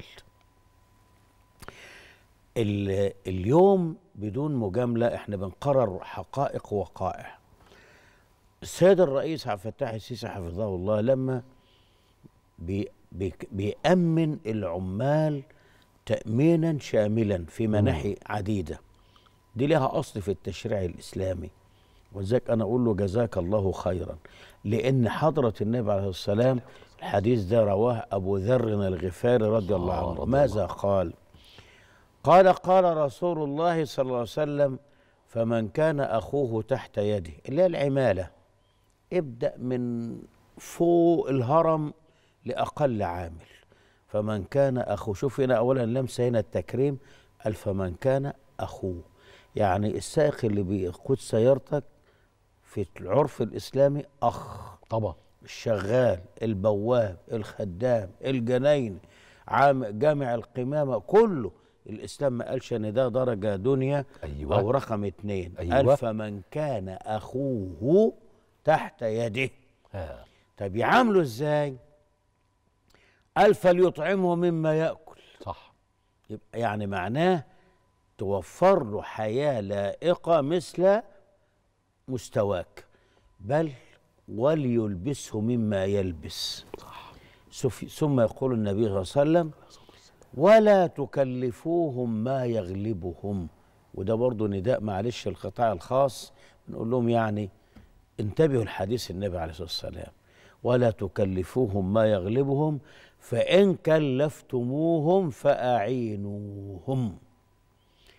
ال- اليوم بدون مجاملة احنا بنقرر حقائق وقائع السيد الرئيس عبد الفتاح السيسي حفظه الله لما بي بي بيأمن العمال تأمينا شاملا في مناحي عديدة دي لها أصل في التشريع الإسلامي ولذلك أنا أقول له جزاك الله خيرا لأن حضرة النبي عليه السلام الحديث ده رواه أبو ذر الغفاري رضي الله آه، عنه رضي ماذا قال قال قال رسول الله صلى الله عليه وسلم فمن كان أخوه تحت يده اللي هي العمالة ابدأ من فوق الهرم لأقل عامل فمن كان أخوه شوف هنا أولا لمسة هنا التكريم قال فمن كان أخوه يعني السائق اللي بيقود سيارتك في العرف الإسلامي أخ طبعا الشغال البواب الخدام الجناين عام جامع القمامة كله الإسلام ما قالش إن ده درجة دنيا أيوة. أو رقم اتنين أيوة. قال فمن كان أخوه تحت يده ها. طب يعامله إزاي قال فليطعمه مما يأكل صح يبقى يعني معناه توفر له حياة لائقة مثل مستواك بل وليلبسه مما يلبس سف- ثم يقول النبي صلى الله عليه وسلم ولا تكلفوهم ما يغلبهم وده برضه نداء معلش القطاع الخاص نقول لهم يعني انتبهوا لحديث النبي عليه الصلاة والسلام ولا تكلفوهم ما يغلبهم فإن كلفتموهم فأعينوهم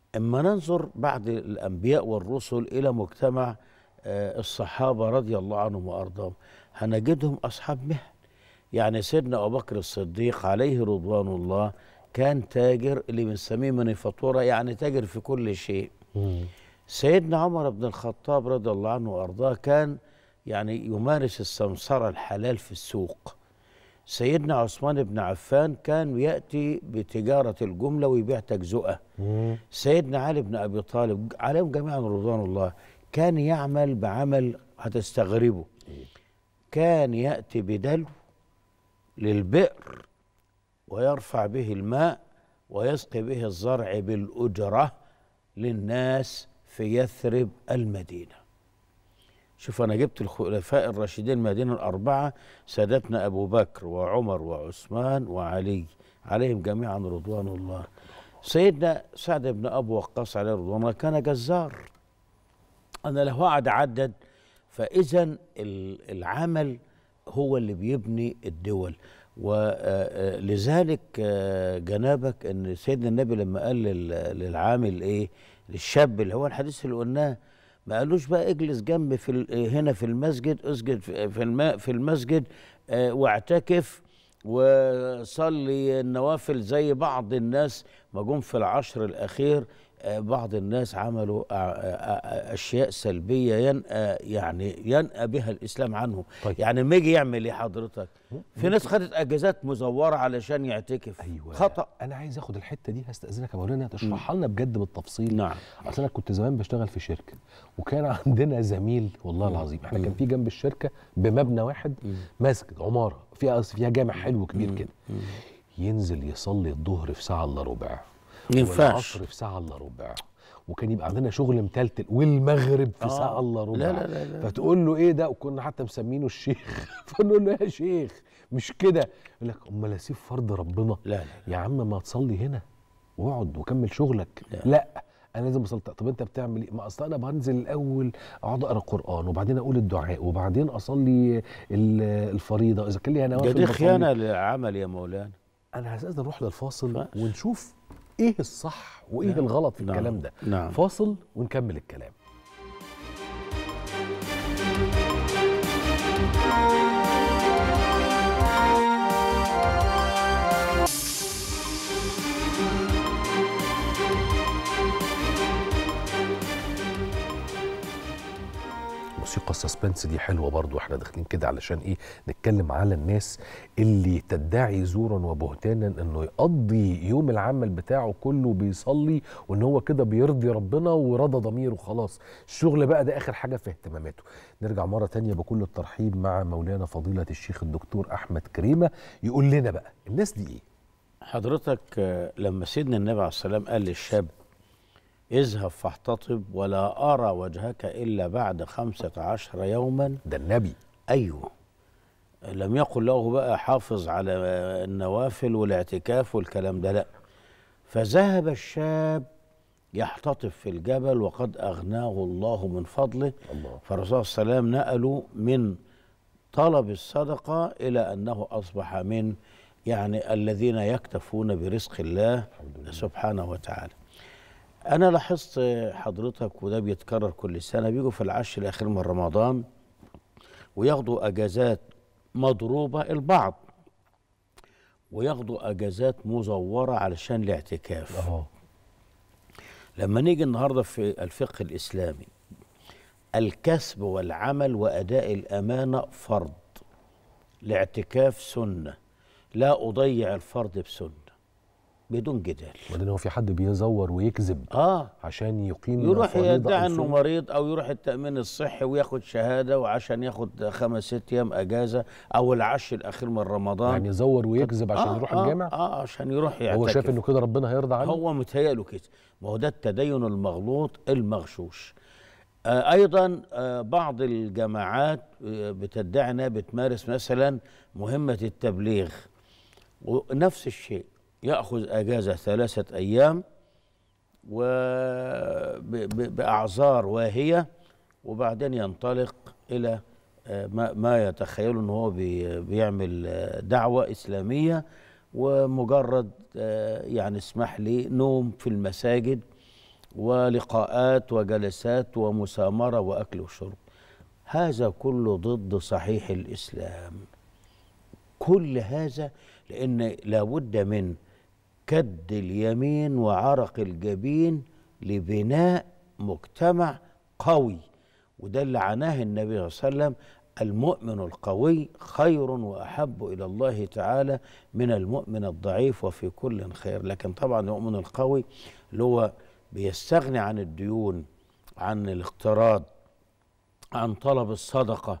اما ننظر بعد الانبياء والرسل الى مجتمع آه، الصحابه رضي الله عنهم وارضاهم هنجدهم اصحاب مهن يعني سيدنا ابو بكر الصديق عليه رضوان الله كان تاجر اللي بنسميه منيفاتوره يعني تاجر في كل شيء سيدنا عمر بن الخطاب رضي الله عنه وارضاه كان يعني يمارس السمسره الحلال في السوق سيدنا عثمان بن عفان كان ياتي بتجاره الجمله ويبيع تجزئه سيدنا علي بن ابي طالب عليهم جميعا رضوان الله كان يعمل بعمل هتستغربه كان ياتي بدلو للبئر ويرفع به الماء ويسقي به الزرع بالاجره للناس في يثرب المدينه شوف انا جبت الخلفاء الراشدين المدينه الاربعه سادتنا ابو بكر وعمر وعثمان وعلي عليهم جميعا رضوان الله سيدنا سعد بن ابو وقاص عليه رضوان الله كان جزار انا لو اقعد اعدد فاذا ال- العمل هو اللي بيبني الدول ولذلك جنابك ان سيدنا النبي لما قال لل- للعامل ايه للشاب اللي هو الحديث اللي قلناه ما قالوش بقى اجلس جنب في ال- هنا في المسجد اسجد في في الماء في المسجد آه، واعتكف وصلي النوافل زي بعض الناس ما جم في العشر الاخير آه، بعض الناس عملوا آه، آه، آه، اشياء سلبيه ينأى يعني ينأى بها الاسلام عنه طيب. يعني لما يجي يعمل ايه حضرتك في ناس خدت اجازات مزوره علشان يعتكف ايوه خطا انا عايز اخد الحته دي هستاذنك يا مولانا تشرحها لنا بجد بالتفصيل نعم اصل انا كنت زمان بشتغل في شركه وكان عندنا زميل والله العظيم احنا كان في جنب الشركه بمبنى واحد مسجد عماره فيها فيها جامع حلو كبير كده ينزل يصلي الظهر في ساعه الا ربع ما ينفعش والعصر في ساعه الا ربع وكان يبقى عندنا شغل متلتل والمغرب في آه. ساعه الا ربع لا لا لا لا. فتقول له ايه ده وكنا حتى مسمينه الشيخ فنقول له يا شيخ مش كده يقول لك امال اسيب فرض ربنا لا لا يا عم ما تصلي هنا واقعد وكمل شغلك لا. لا انا لازم اصلي طب انت بتعمل ايه ما اصل انا بنزل الاول اقعد اقرا قران وبعدين اقول الدعاء وبعدين اصلي ال- الفريضه اذا كان ليها ده نوافل دي بصلي. خيانه للعمل يا مولانا انا هستاذن نروح للفاصل فاش. ونشوف ايه الصح وايه نعم. الغلط في نعم. الكلام ده نعم فاصل ونكمل الكلام موسيقى السسبنس دي حلوه برضو احنا داخلين كده علشان ايه نتكلم على الناس اللي تدعي زورا وبهتانا انه يقضي يوم العمل بتاعه كله بيصلي وان هو كده بيرضي ربنا ورضى ضميره خلاص الشغل بقى ده اخر حاجه في اهتماماته نرجع مره تانية بكل الترحيب مع مولانا فضيله الشيخ الدكتور احمد كريمه يقول لنا بقى الناس دي ايه حضرتك آه، لما سيدنا النبي عليه السلام قال للشاب اذهب فاحتطب ولا أرى وجهك إلا بعد خمسة عشر يوما ده النبي أيوه لم يقل له بقى حافظ على النوافل والاعتكاف والكلام ده لا فذهب الشاب يحتطب في الجبل وقد أغناه الله من فضله الله فالرسول صلى الله عليه وسلم نقلوا من طلب الصدقة إلى أنه أصبح من يعني الذين يكتفون برزق الله سبحانه وتعالى أنا لاحظت حضرتك وده بيتكرر كل سنة بيجوا في العشر الأخير من رمضان وياخدوا أجازات مضروبة البعض وياخدوا أجازات مزورة علشان الاعتكاف اه لما نيجي النهارده في الفقه الاسلامي الكسب والعمل واداء الامانه فرض الاعتكاف سنه لا اضيع الفرض بسنه بدون جدال وبعدين هو في حد بيزور ويكذب اه عشان يقيم يروح فريضة يدعي أو انه سنة؟ مريض او يروح التامين الصحي وياخد شهاده وعشان ياخد خمس ست ايام اجازه او العشر الاخير من رمضان يعني يزور ويكذب عشان آه يروح آه الجامع اه عشان يروح يعتكف هو شايف انه كده ربنا هيرضى عنه هو متهيأله كده ما هو ده التدين المغلوط المغشوش آه ايضا آه بعض الجماعات آه بتدعي انها بتمارس مثلا مهمه التبليغ ونفس الشيء ياخذ اجازه ثلاثه ايام وباعذار واهيه وبعدين ينطلق الى آه، ما ما يتخيل ان هو بي- بيعمل آه، دعوه اسلاميه ومجرد آه، يعني اسمح لي نوم في المساجد ولقاءات وجلسات ومسامرة وأكل وشرب هذا كله ضد صحيح الإسلام كل هذا لأن لابد من كد اليمين وعرق الجبين لبناء مجتمع قوي وده اللي عناه النبي صلى الله عليه وسلم المؤمن القوي خير واحب الى الله تعالى من المؤمن الضعيف وفي كل خير لكن طبعا المؤمن القوي اللي هو بيستغني عن الديون عن الاقتراض عن طلب الصدقه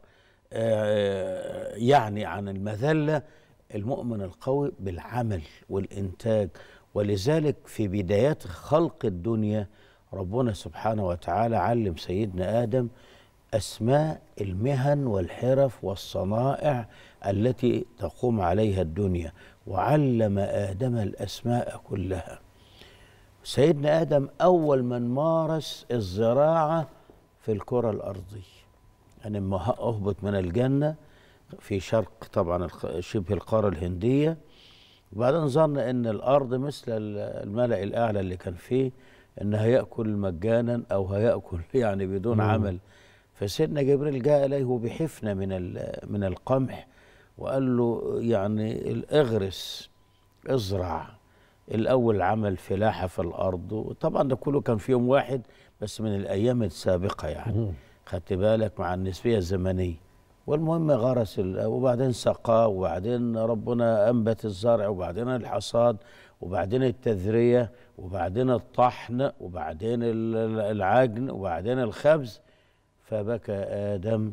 آه، يعني عن المذله المؤمن القوي بالعمل والانتاج ولذلك في بدايات خلق الدنيا ربنا سبحانه وتعالى علم سيدنا ادم اسماء المهن والحرف والصنائع التي تقوم عليها الدنيا وعلم ادم الاسماء كلها سيدنا ادم اول من مارس الزراعه في الكره الارضيه يعني لما اهبط من الجنه في شرق طبعا الق- شبه القاره الهنديه وبعدين ظن ان الارض مثل ال- الملا الاعلى اللي كان فيه ان هياكل مجانا او هياكل يعني بدون مم. عمل فسيدنا جبريل جاء اليه بحفنه من ال- من القمح وقال له يعني اغرس ازرع الاول عمل فلاحه في الارض وطبعا ده كله كان في يوم واحد بس من الايام السابقه يعني خدت بالك مع النسبيه الزمنيه والمهم غرس ال- وبعدين سقاه وبعدين ربنا انبت الزرع وبعدين الحصاد وبعدين التذريه وبعدين الطحن وبعدين ال- ال- العجن وبعدين الخبز فبكى ادم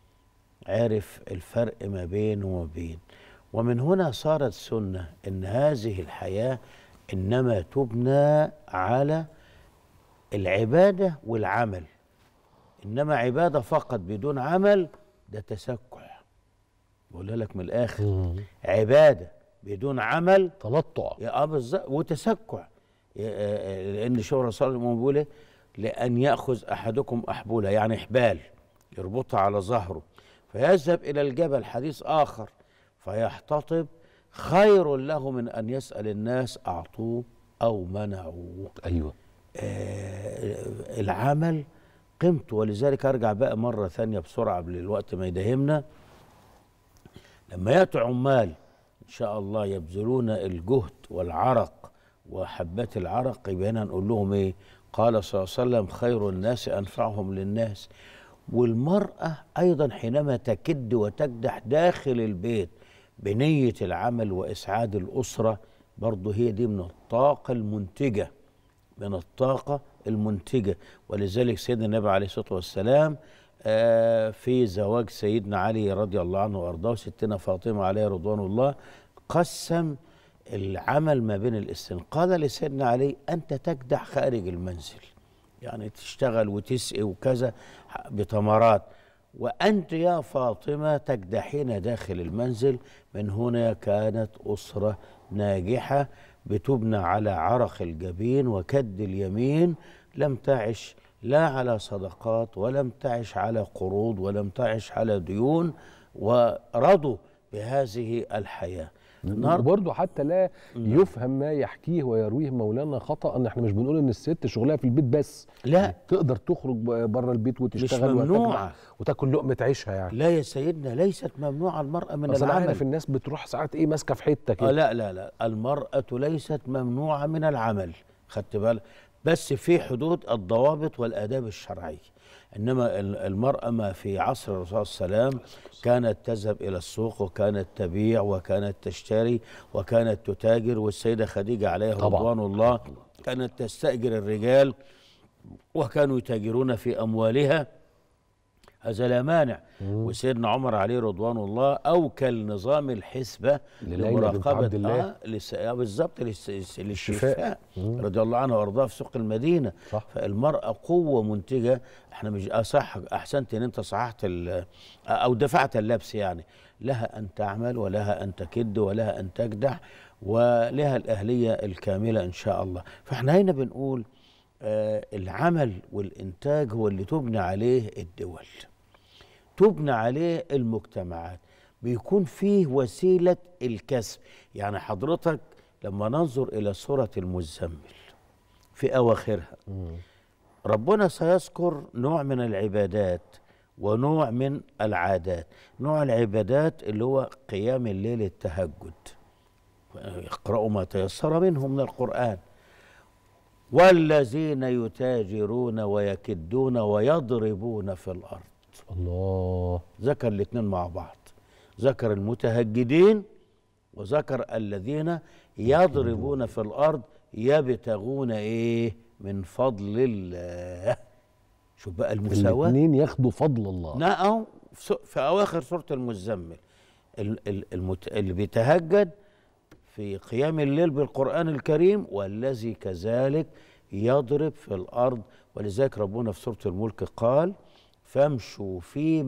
عرف الفرق ما بينه وما بين ومن هنا صارت سنه ان هذه الحياه انما تبنى على العباده والعمل انما عباده فقط بدون عمل ده تسكع بقولها لك من الاخر عباده بدون عمل تنطع يا اه بالظبط وتسكع يا- آه، آه، لان شو الرسول صلى الله عليه وسلم بيقول إيه؟ لان ياخذ احدكم احبوله يعني حبال يربطها على ظهره فيذهب الى الجبل حديث اخر فيحتطب خير له من ان يسال الناس اعطوه او منعوه ايوه آه، العمل قيمته ولذلك ارجع بقى مره ثانيه بسرعه قبل الوقت ما يداهمنا لما ياتوا عمال ان شاء الله يبذلون الجهد والعرق وحبات العرق يبقى هنا نقول لهم ايه قال صلى الله عليه وسلم خير الناس انفعهم للناس والمراه ايضا حينما تكد وتكدح داخل البيت بنيه العمل واسعاد الاسره برضه هي دي من الطاقه المنتجه من الطاقة المنتجة ولذلك سيدنا النبي عليه الصلاة والسلام آه، في زواج سيدنا علي رضي الله عنه وأرضاه وستنا فاطمة عليه رضوان الله قسم العمل ما بين الاثنين قال لسيدنا علي أنت تكدح خارج المنزل يعني تشتغل وتسقي وكذا بتمرات وأنت يا فاطمة تكدحين داخل المنزل من هنا كانت أسرة ناجحة بتبنى على عرق الجبين وكد اليمين لم تعش لا على صدقات ولم تعش على قروض ولم تعش على ديون ورضوا بهذه الحياة النهارده وبرضه حتى لا يفهم ما يحكيه ويرويه مولانا خطا ان احنا مش بنقول ان الست شغلها في البيت بس لا تقدر تخرج بره البيت وتشتغل ممنوعة. وتجمع وتاكل لقمه عيشها يعني لا يا سيدنا ليست ممنوعة المرأة من اصل انا العمل عارف الناس بتروح ساعات ايه ماسكه في حته آه كده لا لا لا المرأة ليست ممنوعة من العمل خدت بالك بس في حدود الضوابط والآداب الشرعية إنما ال- المرأة ما في عصر الرسول صلى الله عليه وسلم كانت تذهب إلى السوق وكانت تبيع وكانت تشتري وكانت تتاجر والسيدة خديجة عليها طبعاً. رضوان الله كانت تستأجر الرجال وكانوا يتاجرون في أموالها هذا لا مانع وسيدنا عمر عليه رضوان الله اوكل نظام الحسبه لليلى بنت عبد الله. آه لس... آه بالظبط للس... الشفاء. للشفاء رضي الله عنها وارضاها في سوق المدينه صح. فالمراه قوه منتجه احنا مش اصح احسنت ان انت صححت ال... او دفعت اللبس يعني لها ان تعمل ولها ان تكد ولها ان تجدح ولها الاهليه الكامله ان شاء الله فاحنا هنا بنقول آه العمل والانتاج هو اللي تبنى عليه الدول تبنى عليه المجتمعات بيكون فيه وسيلة الكسب يعني حضرتك لما ننظر إلى سورة المزمل في أواخرها مم. ربنا سيذكر نوع من العبادات ونوع من العادات نوع العبادات اللي هو قيام الليل التهجد اقرأوا ما تيسر منه من القرآن والذين يتاجرون ويكدون ويضربون في الأرض الله ذكر الاثنين مع بعض ذكر المتهجدين وذكر الذين يضربون في الأرض يبتغون إيه من فضل الله شوف بقى المساواة الاثنين ياخدوا فضل الله نعم في سو- في أواخر سورة المزمل ال- ال- المت... اللي بيتهجد في قيام الليل بالقرآن الكريم والذي كذلك يضرب في الأرض ولذلك ربنا في سورة الملك قال فامشوا في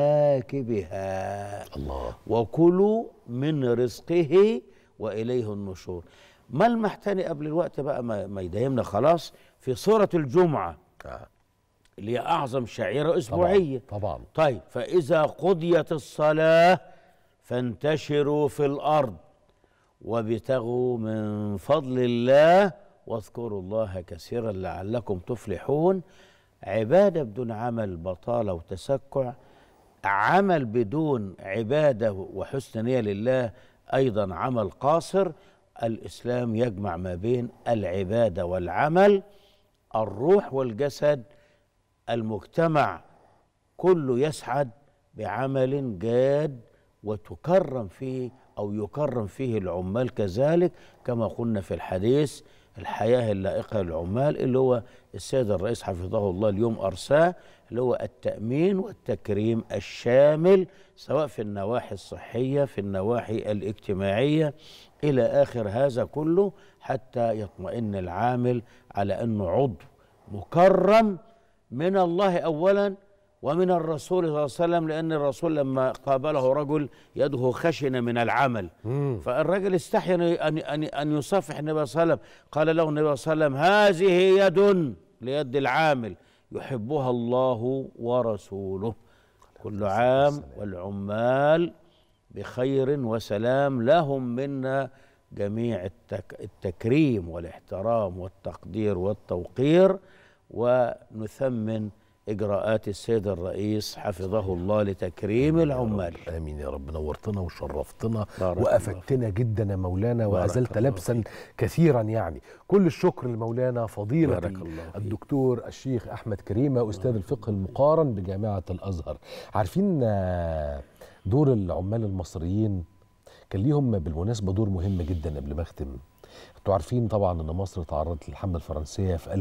مناكبها الله وكلوا من رزقه وإليه النشور ملمح تاني قبل الوقت بقى ما, ما يدايمنا خلاص في سورة الجمعة آه. اللي هي أعظم شعيرة أسبوعية طبعا طيب فإذا قضيت الصلاة فانتشروا في الأرض وابتغوا من فضل الله واذكروا الله كثيرا لعلكم تفلحون عبادة بدون عمل بطالة وتسكع عمل بدون عبادة وحسن نية لله أيضا عمل قاصر الإسلام يجمع ما بين العبادة والعمل الروح والجسد المجتمع كله يسعد بعمل جاد وتكرم فيه او يكرم فيه العمال كذلك كما قلنا في الحديث الحياه اللائقه للعمال اللي هو السيد الرئيس حفظه الله اليوم ارساه اللي هو التامين والتكريم الشامل سواء في النواحي الصحيه في النواحي الاجتماعيه الى اخر هذا كله حتى يطمئن العامل على انه عضو مكرم من الله اولا ومن الرسول صلى الله عليه وسلم لان الرسول لما قابله رجل يده خشنه من العمل فالرجل استحي ان ان ان, أن يصافح النبي صلى الله عليه وسلم قال له النبي صلى الله عليه وسلم هذه يد ليد العامل يحبها الله ورسوله كل عام والعمال بخير وسلام لهم منا جميع التك التكريم والاحترام والتقدير والتوقير ونثمن اجراءات السيد الرئيس حفظه الله لتكريم العمال امين يا رب نورتنا وشرفتنا بارك الله وافدتنا جدا يا مولانا بارك وازلت الله لبسا كثيرا يعني كل الشكر لمولانا فضيله بارك الله فيك. الدكتور الشيخ احمد كريمه استاذ الفقه المقارن بجامعه الازهر عارفين آه، دور العمال المصريين كان ليهم بالمناسبه دور مهم جدا قبل ما اختم انتوا عارفين طبعا ان مصر تعرضت للحمله الفرنسيه في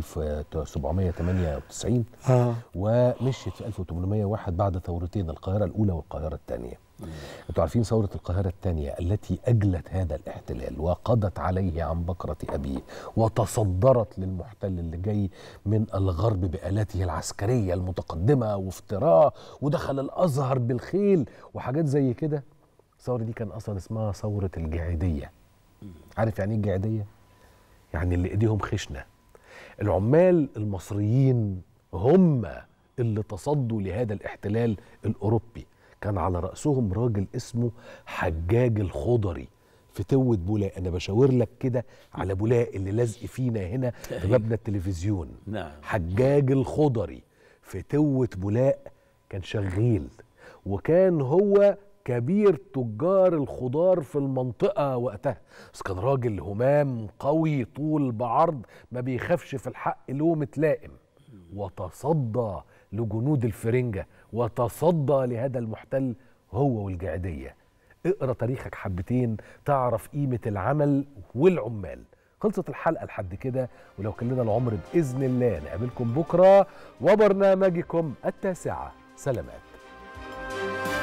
1798 آه. ومشيت في 1801 بعد ثورتين القاهرة الأولى والقاهرة الثانية أنتوا عارفين ثورة القاهرة الثانية التي أجلت هذا الاحتلال وقضت عليه عن بكرة أبيه وتصدرت للمحتل اللي جاي من الغرب بآلاته العسكرية المتقدمة وافتراء ودخل الأزهر بالخيل وحاجات زي كده الثورة دي كان أصلا اسمها ثورة الجاهدية عارف يعني ايه الجاهدية؟ يعني اللي ايديهم خشنه العمال المصريين هم اللي تصدوا لهذا الاحتلال الاوروبي كان على راسهم راجل اسمه حجاج الخضري في توة بولاق انا بشاور لك كده على بولاق اللي لازق فينا هنا في مبنى التلفزيون نعم حجاج الخضري في توة بولاق كان شغيل وكان هو كبير تجار الخضار في المنطقة وقتها بس كان راجل همام قوي طول بعرض ما بيخافش في الحق لومة لائم وتصدى لجنود الفرنجة وتصدى لهذا المحتل هو والجعدية اقرا تاريخك حبتين تعرف قيمة العمل والعمال خلصت الحلقة لحد كده ولو كان لنا العمر بإذن الله نقابلكم بكرة وبرنامجكم التاسعة سلامات